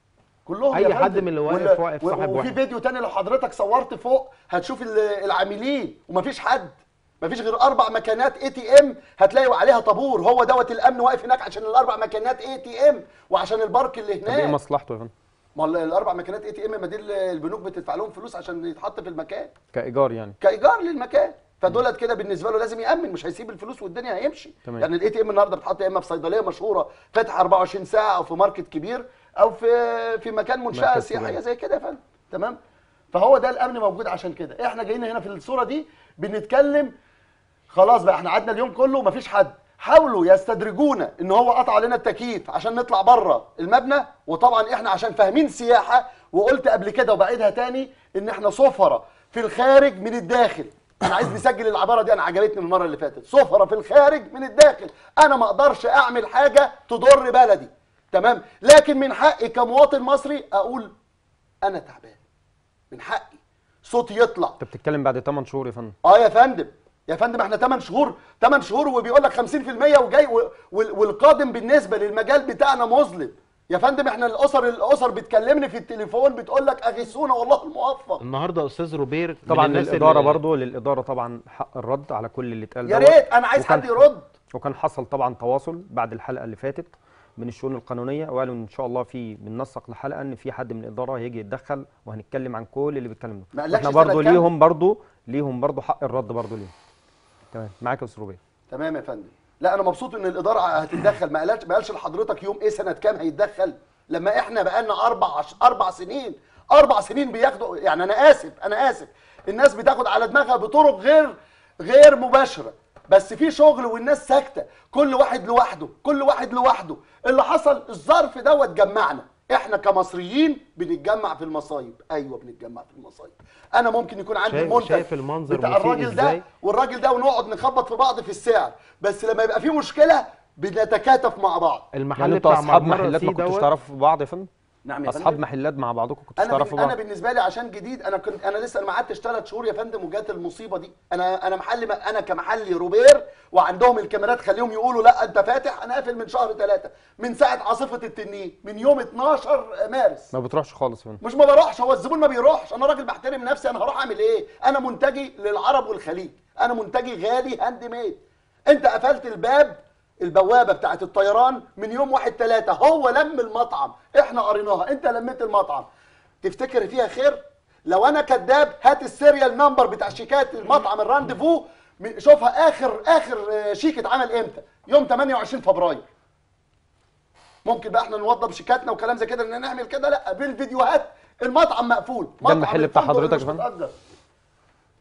كلهم أي يا حد فندم. من اللي واقف وال- واقف و- صاحب وفي واحد. فيديو تاني لو حضرتك صورت فوق هتشوف ال- العاملين ومفيش حد مفيش غير اربع مكانات اي تي ام هتلاقي عليها طابور هو دوت الامن واقف هناك عشان الاربع مكانات اي تي ام وعشان البارك اللي طب ايه هناك مصلحته يا فندم ما ال- الاربع مكانات اي تي ام ما دي ال- البنوك بتدفع لهم فلوس عشان يتحط في المكان كايجار يعني كايجار للمكان فدولت كده بالنسبه له لازم يامن مش هيسيب الفلوس والدنيا هيمشي تمام. يعني الاي تي ام النهارده بتحط يا اما في صيدليه مشهوره فاتحه 24 ساعه او في ماركت كبير او في في مكان منشاه مركز سياحيه تجاري. زي كده يا فندم تمام فهو ده الامن موجود عشان كده احنا جايين هنا في الصوره دي بنتكلم خلاص بقى احنا قعدنا اليوم كله مفيش حد حاولوا يستدرجونا ان هو قطع علينا التكييف عشان نطلع بره المبنى وطبعا احنا عشان فاهمين سياحه وقلت قبل كده وبعيدها تاني ان احنا سفره في الخارج من الداخل انا عايز نسجل العباره دي انا عجبتني المره اللي فاتت سفره في الخارج من الداخل انا ما اقدرش اعمل حاجه تضر بلدي تمام لكن من حقي كمواطن مصري اقول انا تعبان من حقي صوتي يطلع انت بتتكلم بعد 8 شهور يا فندم اه يا فندم يا فندم احنا 8 شهور 8 شهور وبيقول لك 50% وجاي و- وال- والقادم بالنسبه للمجال بتاعنا مظلم يا فندم احنا الاسر الاسر بتكلمني في التليفون بتقول لك اغيثونا والله الموفق النهارده استاذ روبير من طبعا الناس للاداره اللي- برضو للاداره طبعا حق الرد على كل اللي اتقال يا دوت. ريت انا عايز وكان- حد يرد وكان حصل طبعا تواصل بعد الحلقه اللي فاتت من الشؤون القانونيه وقالوا ان شاء الله في بننسق لحلقه ان في حد من الاداره هيجي يتدخل وهنتكلم عن كل اللي بيتكلم ما ده قالكش احنا سنة برضو كام؟ ليهم برضو ليهم برضو حق الرد برضو ليهم تمام معاك يا استاذ ربيع تمام يا فندم لا انا مبسوط ان الاداره هتتدخل ما قالش ما قالش لحضرتك يوم ايه سنه كام هيتدخل لما احنا بقالنا اربع عش... اربع سنين اربع سنين بياخدوا يعني انا اسف انا اسف الناس بتاخد على دماغها بطرق غير غير مباشره بس في شغل والناس ساكته كل واحد لوحده كل واحد لوحده اللي حصل الظرف دوت جمعنا احنا كمصريين بنتجمع في المصايب ايوه بنتجمع في المصايب انا ممكن يكون عندي شايف- المنتج شايف المنظر بتاع مسيء الراجل ده إزاي؟ والراجل ده ونقعد نخبط في بعض في السعر بس لما يبقى في مشكله بنتكاتف مع بعض المحل يعني انتوا بتاع اصحاب مرمرة محلات سي ما كنتوش دوت تعرفوا بعض يا فندم نعم يا اصحاب فندم محلات مع بعضكم كنتوش انا بن... تعرفوا انا بعض بالنسبه لي عشان جديد انا كنت انا لسه ما قعدتش ثلاث شهور يا فندم وجات المصيبه دي انا انا محل ما... انا كمحلي روبير وعندهم الكاميرات خليهم يقولوا لا انت فاتح انا قافل من شهر ثلاثة من ساعه عاصفه التنين من يوم 12 مارس ما بتروحش خالص يا فندم مش ما بروحش هو الزبون ما بيروحش انا راجل بحترم نفسي انا هروح اعمل ايه انا منتجي للعرب والخليج انا منتجي غالي هاند ميد انت قفلت الباب البوابه بتاعت الطيران من يوم واحد ثلاثة هو لم المطعم احنا قريناها انت لميت المطعم تفتكر فيها خير لو انا كذاب هات السيريال نمبر بتاع شيكات المطعم الرانديفو من- شوفها اخر اخر آه، شيك اتعمل امتى يوم 28 فبراير ممكن بقى احنا نوضب شيكاتنا وكلام زي كده ان نعمل كده لا بالفيديوهات المطعم مقفول مطعم المحل بتاع الفندق حضرتك مش يا فندم؟ متأجر.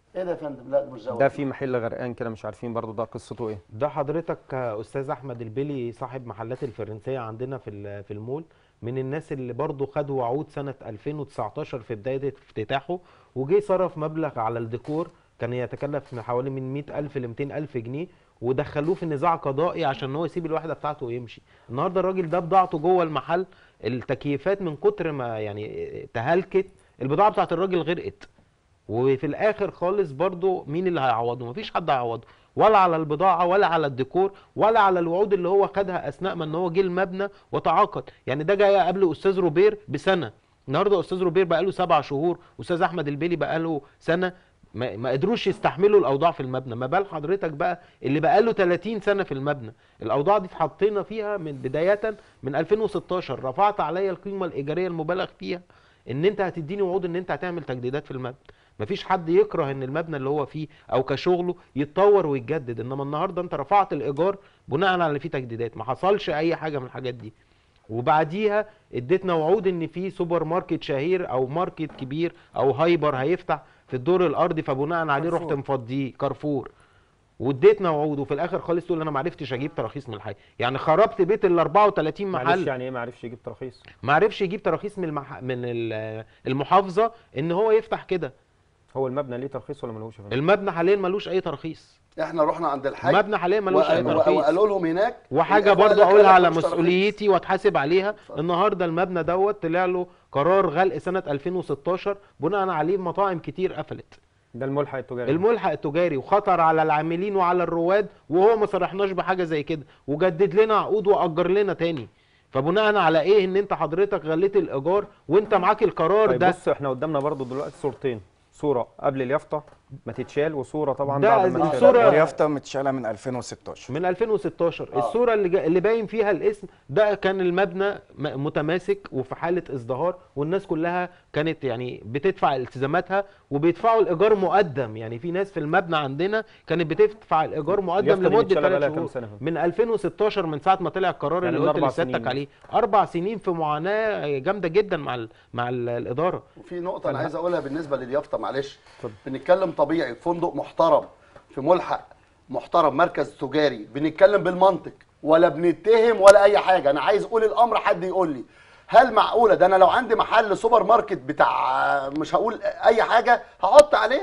ايه ده يا فندم لا ده مش زود ده في محل غرقان كده مش عارفين برضو ده قصته ايه ده حضرتك آه، استاذ احمد البيلي صاحب محلات الفرنسيه عندنا في ال- في المول من الناس اللي برضو خدوا وعود سنه 2019 في بدايه افتتاحه وجي صرف مبلغ على الديكور كان يتكلف من حوالي من 100000 ل 200000 جنيه ودخلوه في نزاع قضائي عشان هو يسيب الوحده بتاعته ويمشي النهارده الراجل ده بضاعته جوه المحل التكييفات من كتر ما يعني تهلكت البضاعه بتاعت الراجل غرقت وفي الاخر خالص برضو مين اللي هيعوضه مفيش حد هيعوضه ولا على البضاعه ولا على الديكور ولا على الوعود اللي هو خدها اثناء ما ان هو جه المبنى وتعاقد يعني ده جاي قبل استاذ روبير بسنه النهارده استاذ روبير بقى له سبع شهور استاذ احمد البيلي بقى له سنه ما, ما قدروش يستحملوا الاوضاع في المبنى ما بال حضرتك بقى اللي بقى له 30 سنه في المبنى الاوضاع دي اتحطينا فيها من بدايه من 2016 رفعت عليا القيمه الايجاريه المبالغ فيها ان انت هتديني وعود ان انت هتعمل تجديدات في المبنى مفيش حد يكره ان المبنى اللي هو فيه او كشغله يتطور ويتجدد انما النهارده انت رفعت الايجار بناء على اللي فيه تجديدات ما حصلش اي حاجه من الحاجات دي وبعديها اديتنا وعود ان في سوبر ماركت شهير او ماركت كبير او هايبر هيفتح في الدور الارضي فبناء عليه رحت كارفور. مفضيه كارفور واديتنا وعود وفي الاخر خالص تقول انا ما عرفتش اجيب تراخيص من الحي يعني خربت بيت ال 34 محل معلش يعني ايه ما عرفش يجيب تراخيص ما عرفش يجيب تراخيص من المح... من ال- المحافظه ان هو يفتح كده هو المبنى ليه ترخيص ولا ملهوش يا فندم؟ المبنى حاليا ملوش اي ترخيص احنا رحنا عند الحاج المبنى حاليا ملوش اي و- و- ترخيص وقالوا لهم هناك وحاجه الإخوة برضو قال لك اقولها لا، على ملوش ترخيص. مسؤوليتي واتحاسب عليها اتفضل. النهارده المبنى دوت طلع له قرار غلق سنه 2016 بناء عليه مطاعم كتير قفلت ده الملحق التجاري الملحق التجاري وخطر على العاملين وعلى الرواد وهو ما صرحناش بحاجه زي كده وجدد لنا عقود واجر لنا تاني فبناء على ايه ان انت حضرتك غليت الايجار وانت معاك القرار طيب ده بص احنا قدامنا برضو دلوقتي صورتين صوره قبل اليافطه ما تتشال وصوره طبعا ده بعد ما الصورة- تتشال اليافطه متشاله من 2016 من 2016 آه. الصوره اللي جا... اللي باين فيها الاسم ده كان المبنى م- متماسك وفي حاله ازدهار والناس كلها كانت يعني بتدفع التزاماتها وبيدفعوا الايجار مقدم يعني في ناس في المبنى عندنا كانت بتدفع الايجار مقدم اليافطة دي لمده متشالة 3 بقالها كام شهور سنة؟ من 2016 من ساعه ما طلع القرار يعني اللي من قلت أربع لسيادتك سنين عليه اربع سنين في معاناه جامده جدا مع ال... مع ال... الاداره وفي نقطة أنا عايز أقولها بالنسبة لليافطة معلش اتفضل. بنتكلم طبيعي فندق محترم في ملحق محترم مركز تجاري بنتكلم بالمنطق ولا بنتهم ولا أي حاجة أنا عايز أقول الأمر حد يقول لي هل معقولة ده أنا لو عندي محل سوبر ماركت بتاع مش هقول أي حاجة هحط عليه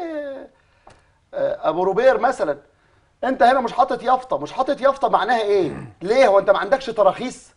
آه، أبو روبير مثلا أنت هنا مش حاطط يافطة مش حاطط يافطة معناها إيه؟ ليه هو أنت ما عندكش تراخيص؟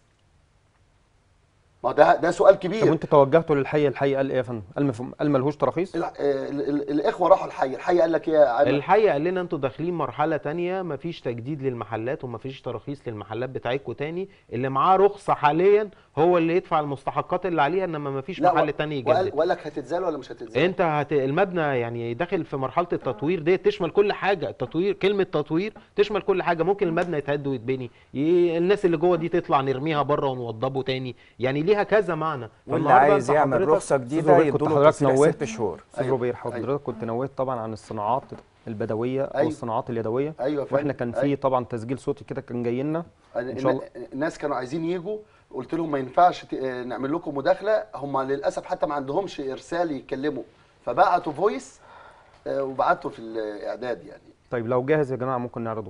ما ده ده سؤال طب كبير وانت توجهتوا للحي الحي قال ايه يا فندم؟ قال مف- قال ملهوش تراخيص؟ ال- ال- ال- الاخوه راحوا الحي الحي قال لك ايه يا عم الحقيقه قال لنا انتوا داخلين مرحله تانية مفيش تجديد للمحلات ومفيش تراخيص للمحلات بتاعتكم تاني اللي معاه رخصه حاليا هو اللي يدفع المستحقات اللي عليها انما مفيش محل و- تاني وقال, يجدد وقال لك هتتزال ولا مش هتتزال انت هت... المبنى يعني داخل في مرحله التطوير دي تشمل كل حاجه التطوير كلمه تطوير تشمل كل حاجه ممكن المبنى يتهد ويتبني ي... الناس اللي جوه دي تطلع نرميها بره ونوضبه تاني يعني ليها كذا معنى واللي فالنهاردة عايز انت يعمل حضرتك- رخصه أستاذ جديده روبير، كنت يدوله حضرتك تصريح نوهت. ست شهور استاذ أيوة. روبير حضرتك كنت نويت طبعا عن الصناعات البدويه او أيوة. الصناعات اليدويه ايوه يا واحنا فندم. كان في أيوة. طبعا تسجيل صوتي كده كان جاي لنا ان شاء الله الناس كانوا عايزين يجوا قلت لهم ما ينفعش ت- نعمل لكم مداخله هم للاسف حتى ما عندهمش ارسال يتكلموا فبعتوا فويس آه، وبعتوا في الاعداد يعني طيب لو جاهز يا جماعه ممكن نعرضه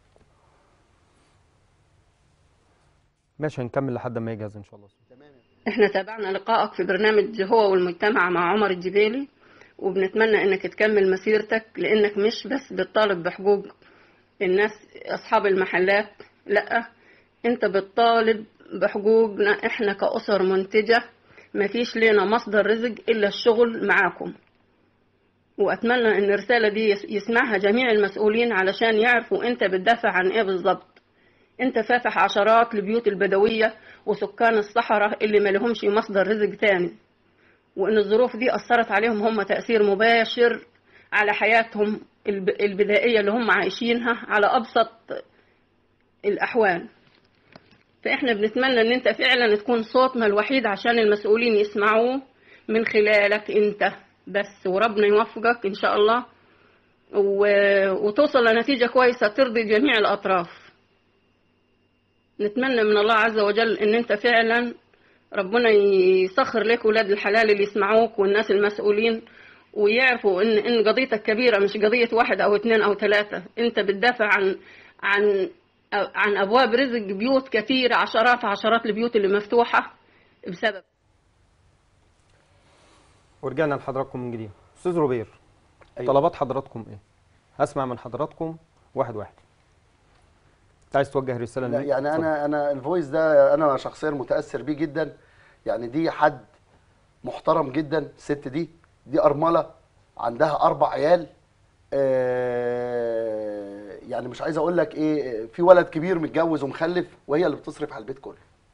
ماشي هنكمل لحد ما يجهز ان شاء الله احنا تابعنا لقائك في برنامج هو والمجتمع مع عمر الجبيلي وبنتمنى انك تكمل مسيرتك لانك مش بس بتطالب بحقوق الناس اصحاب المحلات لا انت بتطالب بحقوقنا احنا كأسر منتجة مفيش لنا مصدر رزق الا الشغل معاكم واتمنى ان الرسالة دي يس- يسمعها جميع المسؤولين علشان يعرفوا انت بتدافع عن ايه بالظبط انت فاتح عشرات البيوت البدوية وسكان الصحراء اللي ما لهمش مصدر رزق تاني وان الظروف دي اثرت عليهم هم تأثير مباشر على حياتهم الب- البدائية اللي هم عايشينها على ابسط الاحوال فاحنا بنتمنى ان انت فعلا تكون صوتنا الوحيد عشان المسؤولين يسمعوه من خلالك انت بس وربنا يوفقك ان شاء الله و- وتوصل لنتيجة كويسة ترضي جميع الاطراف نتمنى من الله عز وجل ان انت فعلا ربنا يسخر لك ولاد الحلال اللي يسمعوك والناس المسؤولين ويعرفوا ان ان قضيتك كبيره مش قضيه واحد او اثنين او ثلاثه انت بتدافع عن عن عن ابواب رزق بيوت كثيره عشرات عشرات البيوت اللي مفتوحه بسبب ورجعنا لحضراتكم من جديد استاذ روبير أيوة. طلبات حضراتكم ايه هسمع من حضراتكم واحد واحد أنت عايز توجه رساله لا لمين؟ يعني اتفضل. انا انا الفويس ده انا شخصيا متاثر بيه جدا يعني دي حد محترم جدا الست دي دي ارمله عندها اربع عيال آه، يعني مش عايز اقول لك ايه في ولد كبير متجوز ومخلف وهي اللي بتصرف على البيت كله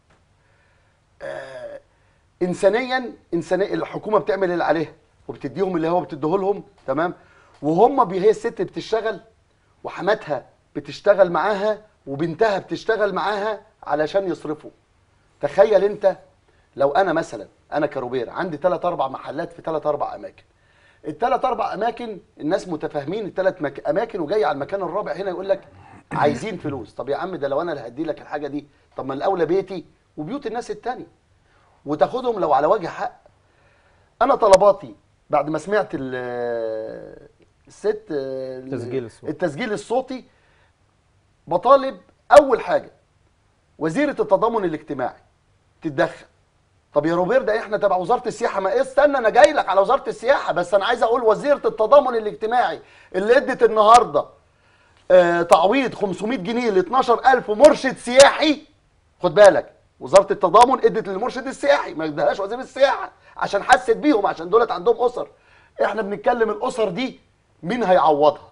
آه، انسانيا انسانيا الحكومه بتعمل اللي عليها وبتديهم اللي هو بتديه لهم تمام وهم بي- هي الست بتشتغل وحماتها بتشتغل معاها وبنتها بتشتغل معاها علشان يصرفوا تخيل انت لو انا مثلا انا كروبير عندي ثلاث اربع محلات في ثلاث اربع اماكن الثلاث اربع اماكن الناس متفاهمين الثلاث مك... اماكن وجاي على المكان الرابع هنا يقول لك عايزين فلوس طب يا عم ده لو انا اللي هدي لك الحاجه دي طب ما الاولى بيتي وبيوت الناس التانية وتاخدهم لو على وجه حق انا طلباتي بعد ما سمعت ال- الست ال- التسجيل الصوتي. التسجيل الصوتي بطالب اول حاجه وزيره التضامن الاجتماعي تتدخل طب يا روبير ده احنا تبع وزاره السياحه ما ايه استنى انا جاي لك على وزاره السياحه بس انا عايز اقول وزيره التضامن الاجتماعي اللي ادت النهارده آه تعويض 500 جنيه ل 12000 مرشد سياحي خد بالك وزاره التضامن ادت للمرشد السياحي ما ادهاش وزير السياحه عشان حست بيهم عشان دولت عندهم اسر احنا بنتكلم الاسر دي مين هيعوضها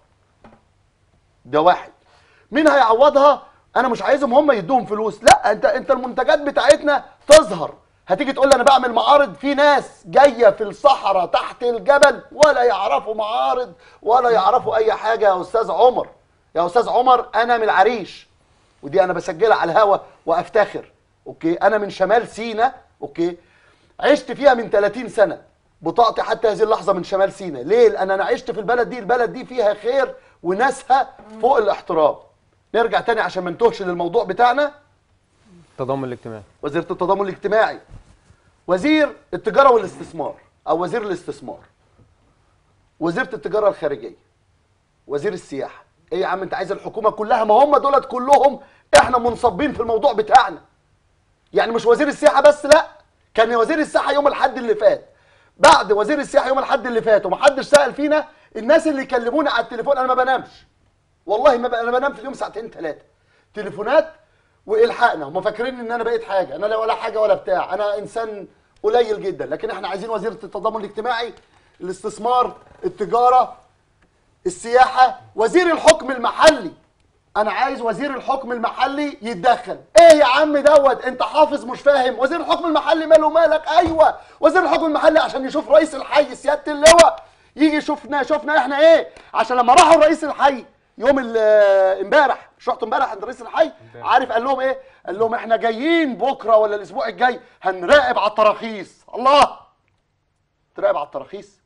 ده واحد مين هيعوضها انا مش عايزهم هم يدوهم فلوس لا انت انت المنتجات بتاعتنا تظهر هتيجي تقول لي انا بعمل معارض في ناس جايه في الصحراء تحت الجبل ولا يعرفوا معارض ولا يعرفوا اي حاجه يا استاذ عمر يا استاذ عمر انا من العريش ودي انا بسجلها على الهوا وافتخر اوكي انا من شمال سينا اوكي عشت فيها من 30 سنه بطاقتي حتى هذه اللحظه من شمال سينا ليه لان انا عشت في البلد دي البلد دي فيها خير وناسها فوق الاحترام نرجع تاني عشان ما نتوهش للموضوع بتاعنا التضامن الاجتماعي وزيره التضامن الاجتماعي وزير التجاره والاستثمار او وزير الاستثمار وزيره التجاره الخارجيه وزير السياحه ايه يا عم انت عايز الحكومه كلها ما هم دولت كلهم احنا منصبين في الموضوع بتاعنا يعني مش وزير السياحه بس لا كان وزير السياحه يوم الاحد اللي فات بعد وزير السياحه يوم الاحد اللي فات ومحدش سال فينا الناس اللي يكلموني على التليفون انا ما بنامش والله ما ب... انا بنام في اليوم ساعتين ثلاثه تليفونات والحقنا هم فاكرين ان انا بقيت حاجه انا لا ولا حاجه ولا بتاع انا انسان قليل جدا لكن احنا عايزين وزيره التضامن الاجتماعي الاستثمار التجاره السياحه وزير الحكم المحلي انا عايز وزير الحكم المحلي يتدخل ايه يا عم دوت انت حافظ مش فاهم وزير الحكم المحلي ماله مالك ايوه وزير الحكم المحلي عشان يشوف رئيس الحي سياده اللواء يجي يشوفنا شوفنا احنا ايه عشان لما راحوا رئيس الحي يوم ال- امبارح مش رحتوا امبارح عند رئيس الحي عارف قال لهم ايه قال لهم احنا جايين بكره ولا الاسبوع الجاي هنراقب على التراخيص الله تراقب على التراخيص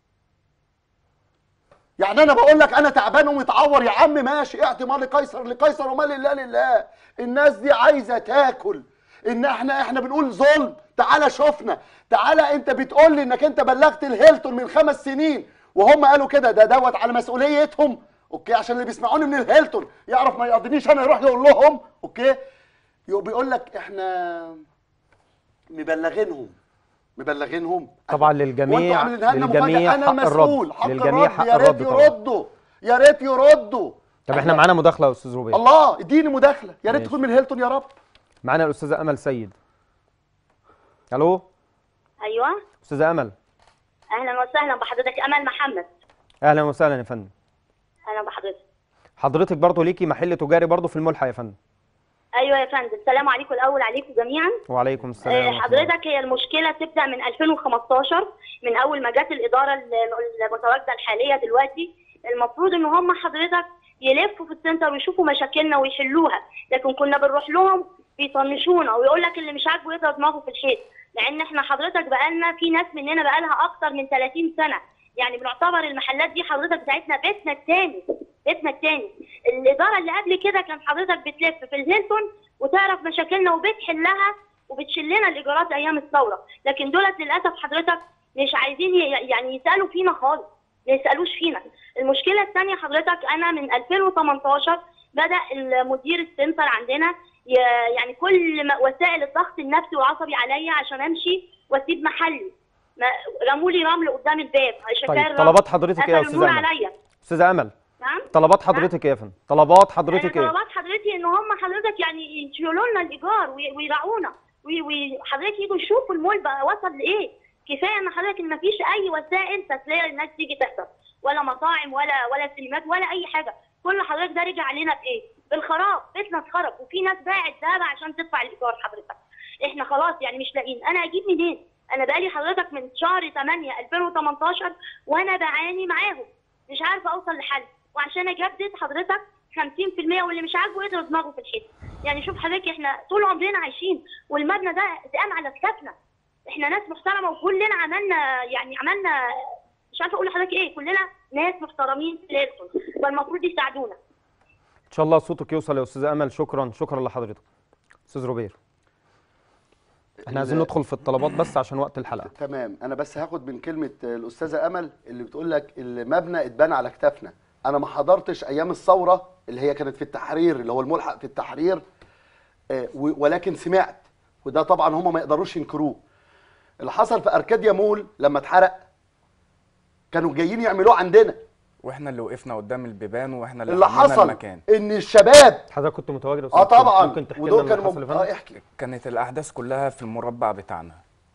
يعني انا بقول لك انا تعبان ومتعور يا عم ماشي اعطي مال لقيصر لقيصر ومال لله لله الناس دي عايزه تاكل ان احنا احنا بنقول ظلم تعالى شوفنا تعالى انت بتقول لي انك انت بلغت الهيلتون من خمس سنين وهم قالوا كده ده دوت على مسؤوليتهم اوكي عشان اللي بيسمعوني من الهيلتون يعرف ما يقضنيش انا يروح يقول لهم اوكي يبقى بيقول لك احنا مبلغينهم مبلغينهم طبعا وانتوا للجميع عاملينها لنا للجميع مفاجأة. انا حق المسؤول الرد حق للجميع الرد حق يا ريت الرد طبعا يردوا يا ريت يردوا طب احنا معانا مداخله يا استاذ روبير الله اديني مداخله يا ريت ماشي. تكون من هيلتون يا رب معانا الاستاذه امل سيد الو ايوه استاذه امل اهلا وسهلا بحضرتك امل محمد اهلا وسهلا يا فندم اهلا بحضرتك حضرتك برضو ليكي محل تجاري برضو في الملحق يا فندم ايوه يا فندم السلام عليكم الاول عليكم جميعا وعليكم السلام آه، ورحمة الله. حضرتك هي المشكله تبدا من 2015 من اول ما جت الاداره ال- المتواجده الحاليه دلوقتي المفروض ان هم حضرتك يلفوا في السنتر ويشوفوا مشاكلنا ويحلوها لكن كنا بنروح لهم بيطنشونا ويقول لك اللي مش عاجبه يضرب دماغه في الحيط لان احنا حضرتك بقالنا في ناس مننا بقالها اكتر من 30 سنه يعني بنعتبر المحلات دي حضرتك بتاعتنا بيتنا التاني بيتنا التاني الاداره اللي قبل كده كان حضرتك بتلف في الهيلتون وتعرف مشاكلنا وبتحلها وبتشيل لنا الايجارات ايام الثوره لكن دولت للاسف حضرتك مش عايزين ي- يعني يسالوا فينا خالص ما يسالوش فينا المشكله الثانيه حضرتك انا من 2018 بدا المدير السنتر عندنا ي- يعني كل ما- وسائل الضغط النفسي والعصبي عليا عشان امشي واسيب محلي ما- رموا لي رمل قدام الباب شكاير طيب رمل. طلبات حضرتك ايه يا قفلوا استاذه النور امل عليا استاذه امل نعم طلبات حضرتك ايه يا فندم طلبات حضرتك انا ايه طلبات حضرتك ان هم حضرتك يعني يشيلوا لنا الايجار وي- ويراعونا وي- وي- حضرتك يجوا يشوفوا المول بقى وصل لايه كفايه ان حضرتك ان مفيش اي وسائل تسليه للناس تيجي تحضر ولا مطاعم ولا ولا سينمات ولا اي حاجه كل حضرتك ده رجع علينا بايه بالخراب بيتنا اتخرب وفي ناس باعت دهب عشان تدفع الايجار حضرتك احنا خلاص يعني مش لاقيين انا اجيب منين انا بقالي حضرتك من شهر 8 2018 وانا بعاني معاهم مش عارفه اوصل لحل وعشان اجدد حضرتك 50% واللي مش عاجبه يضرب دماغه في الحيط يعني شوف حضرتك احنا طول عمرنا عايشين والمبنى ده اتقام على كتافنا احنا ناس محترمه وكلنا عملنا يعني عملنا مش عارفه اقول لحضرتك ايه كلنا ناس محترمين في الهيلتون فالمفروض يساعدونا ان شاء الله صوتك يوصل يا استاذه امل شكرا شكرا لحضرتك استاذ روبير احنا عايزين ال- ندخل في الطلبات بس عشان وقت الحلقه تمام انا بس هاخد من كلمه الاستاذه امل اللي بتقول لك المبنى اتبنى على كتافنا انا ما حضرتش ايام الثوره اللي هي كانت في التحرير اللي هو الملحق في التحرير آه، و- ولكن سمعت وده طبعا هم ما يقدروش ينكروه اللي حصل في اركاديا مول لما اتحرق كانوا جايين يعملوه عندنا واحنا اللي وقفنا قدام البيبان واحنا اللي, اللي حمينا حصل المكان ان الشباب حضرتك كنت متواجد يا اه أستاذ؟ طبعا ممكن تحكي لنا ودول اللي كانوا حصل يا مب... فندم اه احكي كانت الاحداث كلها في المربع بتاعنا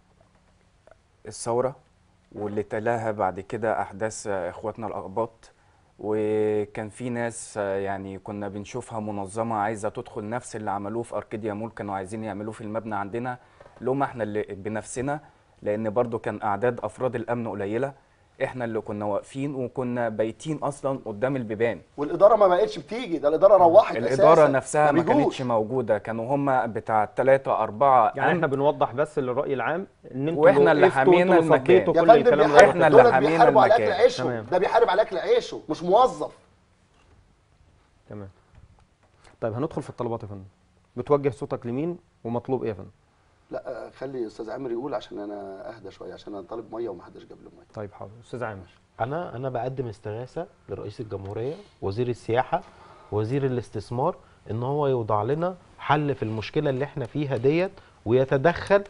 الثوره واللي تلاها بعد كده احداث آه، اخواتنا الاقباط وكان في ناس آه، يعني كنا بنشوفها منظمه عايزه تدخل نفس اللي عملوه في اركيديا مول كانوا عايزين يعملوه في المبنى عندنا لهم احنا اللي بنفسنا لان برضو كان اعداد افراد الامن قليله احنا اللي كنا واقفين وكنا بايتين اصلا قدام البيبان والاداره ما بقتش بتيجي ده الاداره روحت الاداره أساساً. نفسها ما بيجوش. كانتش موجوده كانوا هم بتاع ثلاثة أربعة يعني أمن. احنا بنوضح بس للراي العام ان انتوا واحنا لو اللي وقفتوا حمينا انتوا المكان. صديتوا يا كل فندم الكلام بيحارب ده إحنا اللي دول حامينا بيحاربوا على اكل المكان. عيشه تمام. ده بيحارب على اكل عيشه مش موظف تمام طيب هندخل في الطلبات يا فندم بتوجه صوتك لمين ومطلوب ايه يا فندم لا آه، خلي استاذ عامر يقول عشان انا اهدى شويه عشان انا طالب ميه ومحدش جاب لي ميه طيب حاضر استاذ عامر انا انا بقدم استغاثه لرئيس الجمهوريه وزير السياحه وزير الاستثمار ان هو يوضع لنا حل في المشكله اللي احنا فيها ديت ويتدخل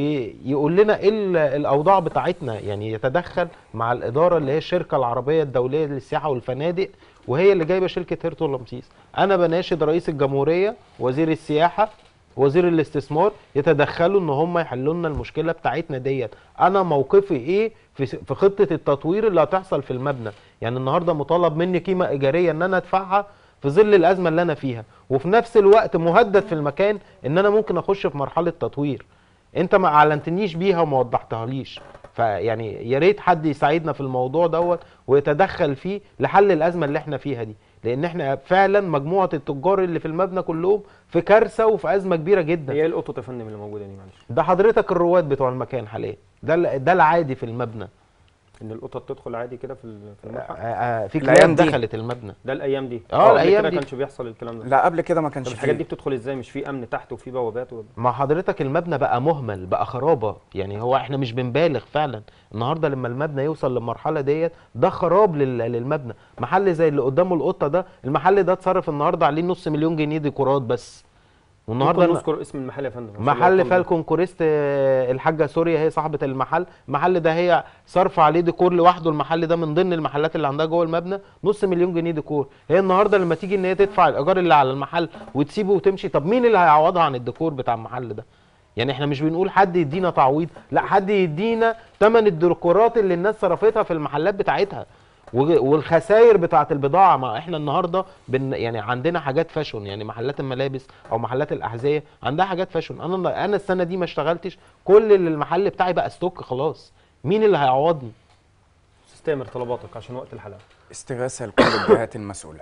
ويقول لنا ايه ال- الاوضاع بتاعتنا يعني يتدخل مع الاداره اللي هي الشركه العربيه الدوليه للسياحه والفنادق وهي اللي جايبه شركه هيرتو رمسيس انا بناشد رئيس الجمهوريه وزير السياحه وزير الاستثمار يتدخلوا ان هم يحلوا لنا المشكله بتاعتنا ديت انا موقفي ايه في في خطه التطوير اللي هتحصل في المبنى يعني النهارده مطالب مني قيمه ايجاريه ان انا ادفعها في ظل الازمه اللي انا فيها وفي نفس الوقت مهدد في المكان ان انا ممكن اخش في مرحله تطوير انت ما اعلنتنيش بيها وما وضحتهاليش فيعني يا ريت حد يساعدنا في الموضوع دوت ويتدخل فيه لحل الازمه اللي احنا فيها دي لان احنا فعلا مجموعه التجار اللي في المبنى كلهم في كارثه وفي ازمه كبيره جدا هي ايه القطط يا فندم اللي موجوده دي معلش ده حضرتك الرواد بتوع المكان حاليا ده ال- ده العادي في المبنى ان القطط تدخل عادي كده في ال- في آه، الملحق آه، في الأيام كلاب دي. دخلت المبنى ده الايام دي اه، قبل الأيام كده دي. كانش بيحصل الكلام ده لا قبل كده ما كانش طب الحاجات فيه دي بتدخل ازاي مش في امن تحت وفي بوابات و... ما حضرتك المبنى بقى مهمل بقى خرابه يعني هو احنا مش بنبالغ فعلا النهارده لما المبنى يوصل للمرحله ديت ده خراب لل- للمبنى محل زي اللي قدامه القطه ده المحل ده اتصرف النهارده عليه نص مليون جنيه ديكورات بس النهارده والنهارده نذكر اسم المحل يا فندم عشان محل الأرقام دي. فالكون كوريست آه، الحاجه سوريا هي صاحبه المحل المحل ده هي صرف عليه ديكور لوحده المحل ده من ضمن المحلات اللي عندها جوه المبنى نص مليون جنيه ديكور هي النهارده لما تيجي ان هي تدفع الايجار اللي على المحل وتسيبه وتمشي طب مين اللي هيعوضها عن الديكور بتاع المحل ده يعني احنا مش بنقول حد يدينا تعويض لا حد يدينا ثمن الديكورات اللي الناس صرفتها في المحلات بتاعتها وج- والخسائر بتاعت البضاعه ما احنا النهارده بن يعني عندنا حاجات فاشون يعني محلات الملابس او محلات الاحذيه عندها حاجات فاشون انا انا السنه دي ما اشتغلتش كل اللي المحل بتاعي بقى ستوك خلاص مين اللي هيعوضني استاذ تامر طلباتك عشان وقت الحلقه استغاثة لكل الجهات المسؤولة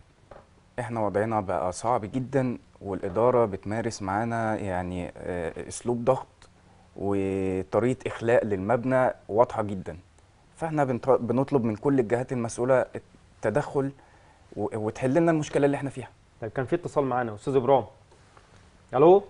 احنا وضعنا بقى صعب جدا والإدارة بتمارس معانا يعني آه، أسلوب ضغط وطريقة إخلاء للمبنى واضحة جدا فاحنا بنط- بنطلب من كل الجهات المسؤولة التدخل و- وتحل لنا المشكلة اللي احنا فيها طيب كان في اتصال معانا استاذ ابرام الو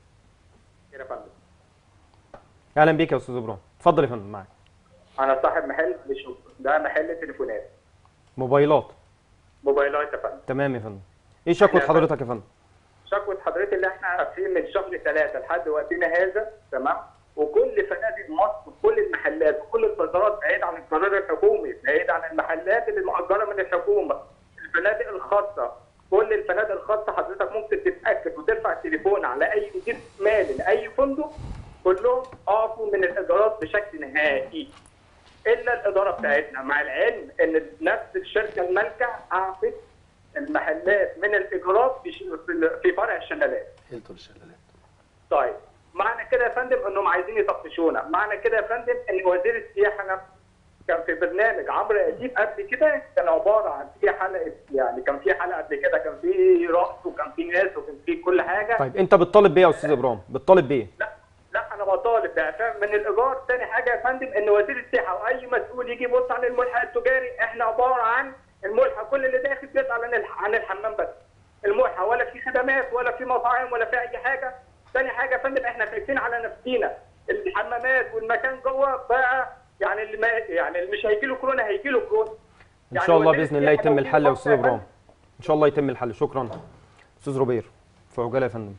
يا فندم اهلا بيك يا استاذ ابرام اتفضل يا فندم معاك انا صاحب محل مش ده محل تليفونات موبايلات موبايلات يا فندم تمام يا فندم ايه شكوى إحنا- حضرتك يا فندم شكوى حضرتك اللي احنا عارفين من شهر ثلاثة لحد وقتنا هذا تمام وكل فنادق مصر كل المحلات وكل البازارات بعيد عن القرار الحكومي بعيد عن المحلات اللي مؤجرة من الحكومة الفنادق الخاصة كل الفنادق الخاصة حضرتك ممكن تتأكد وترفع التليفون على أي مدير مالي لأي فندق كلهم قافوا من الإيجارات بشكل نهائي إلا الإدارة بتاعتنا مع العلم إن نفس الشركة المالكة أعفت المحلات من الإيجارات في ش- في- في فرع الشلالات هيلتون الشلالات طيب معنى كده يا فندم انهم عايزين يطفشونا معنى كده يا فندم ان وزير السياحه نفسه كان في برنامج عمرو اديب قبل كده كان عباره عن في حلقه يعني كان في حلقه قبل كده كان في رقص وكان في ناس وكان في كل حاجه طيب انت بتطالب بايه يا استاذ ابراهيم بتطالب بايه لا لا انا بطالب باعفاء من الايجار ثاني حاجه يا فندم ان وزير السياحه واي مسؤول يجي يبص عن الملحق التجاري احنا عباره عن الملحق كل اللي داخل بيسال عن الح- عن الحمام بس الملحق ولا في خدمات ولا في مطاعم ولا في اي حاجه ثاني حاجه يا فندم احنا خايفين على نفسينا الحمامات والمكان جوه بقى يعني اللي ما يعني اللي مش هيجي له كورونا هيجي له كورونا ان يعني شاء الله وزير باذن الله السياحة يتم لو في الحل يا فرصة استاذ يا ابراهيم فندم، ان شاء الله يتم الحل شكرا استاذ روبير في عجاله يا فندم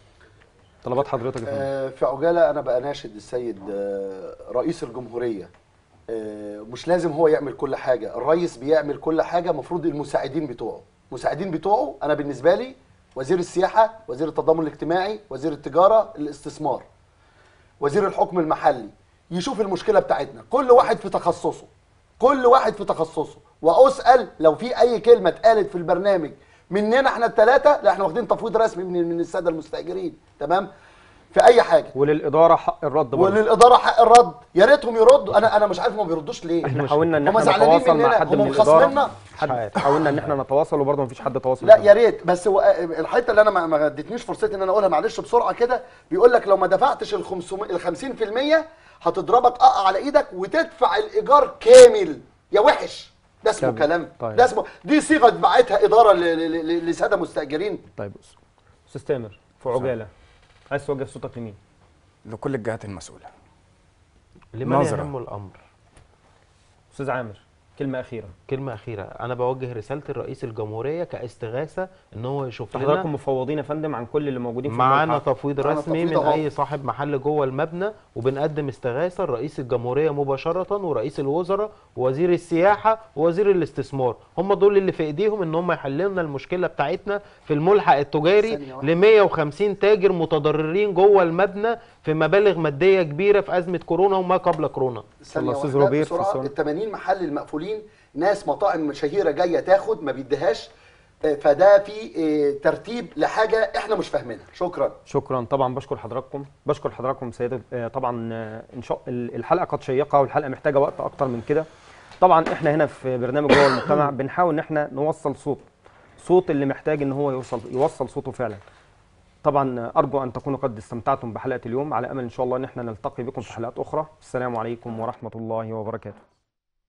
طلبات حضرتك يا فندم آه، في عجاله انا بقى ناشد السيد آه، رئيس الجمهوريه آه، مش لازم هو يعمل كل حاجه الرئيس بيعمل كل حاجه المفروض المساعدين بتوعه المساعدين بتوعه انا بالنسبه لي وزير السياحه وزير التضامن الاجتماعي وزير التجاره الاستثمار وزير الحكم المحلي يشوف المشكله بتاعتنا كل واحد في تخصصه كل واحد في تخصصه واسال لو في اي كلمه اتقالت في البرنامج مننا احنا الثلاثه لا احنا واخدين تفويض رسمي من من الساده المستاجرين تمام في اي حاجه وللاداره حق الرد برضه وللاداره حق الرد يا ريتهم يردوا انا انا مش عارف ما بيردوش ليه احنا حاولنا ان هم احنا زعلانين نتواصل مع مننا، حد هم من الاداره مخاصميننا. حد حاولنا ان احنا نتواصل وبرضه مفيش حد تواصل لا معانا. يا ريت بس هو الحته اللي انا ما- ما ادتنيش فرصتي ان انا اقولها معلش بسرعه كده بيقول لك لو ما دفعتش ال 500 ال 50% هتضربك قطع على ايدك وتدفع الايجار كامل يا وحش ده اسمه طيب. كلام طيب. ده اسمه دي صيغه اتبعتها اداره ل- ل- ل- لساده مستاجرين طيب أستاذ- استاذ تامر في عجاله عايز توجه صوتك لمين لكل الجهات المسؤوله لمن نظرة. يهم الامر استاذ عامر كلمه اخيره كلمه اخيره انا بوجه رساله الرئيس الجمهوريه كاستغاثه ان هو يشوف حضراتكم لنا مفوضين يا فندم عن كل اللي موجودين في معانا الملحق. تفويض معانا رسمي تفويض من أهو. اي صاحب محل جوه المبنى وبنقدم استغاثه لرئيس الجمهوريه مباشره ورئيس الوزراء ووزير السياحه ووزير الاستثمار هم دول اللي في ايديهم ان هم يحلوا لنا المشكله بتاعتنا في الملحق التجاري ثانية واحدة. ل 150 تاجر متضررين جوه المبنى في مبالغ ماديه كبيره في ازمه كورونا وما قبل كورونا ثانية أستاذ واحدة روبير في بسرعة الصالة. ال 80 محل المقفولين ناس مطاعم شهيرة جاية تاخد ما بيديهاش آه، فده في آه، ترتيب لحاجة احنا مش فاهمينها شكرا شكرا طبعا بشكر حضراتكم بشكر حضراتكم سيدة آه، طبعا آه، ان شاء ال- الحلقه قد شيقه والحلقه محتاجه وقت اكتر من كده طبعا احنا هنا في برنامج جوه المجتمع بنحاول ان احنا نوصل صوت صوت اللي محتاج ان هو يوصل يوصل صوته فعلا طبعا آه، ارجو ان تكونوا قد استمتعتم بحلقه اليوم على امل ان شاء الله ان احنا نلتقي بكم في حلقات اخرى السلام عليكم ورحمه الله وبركاته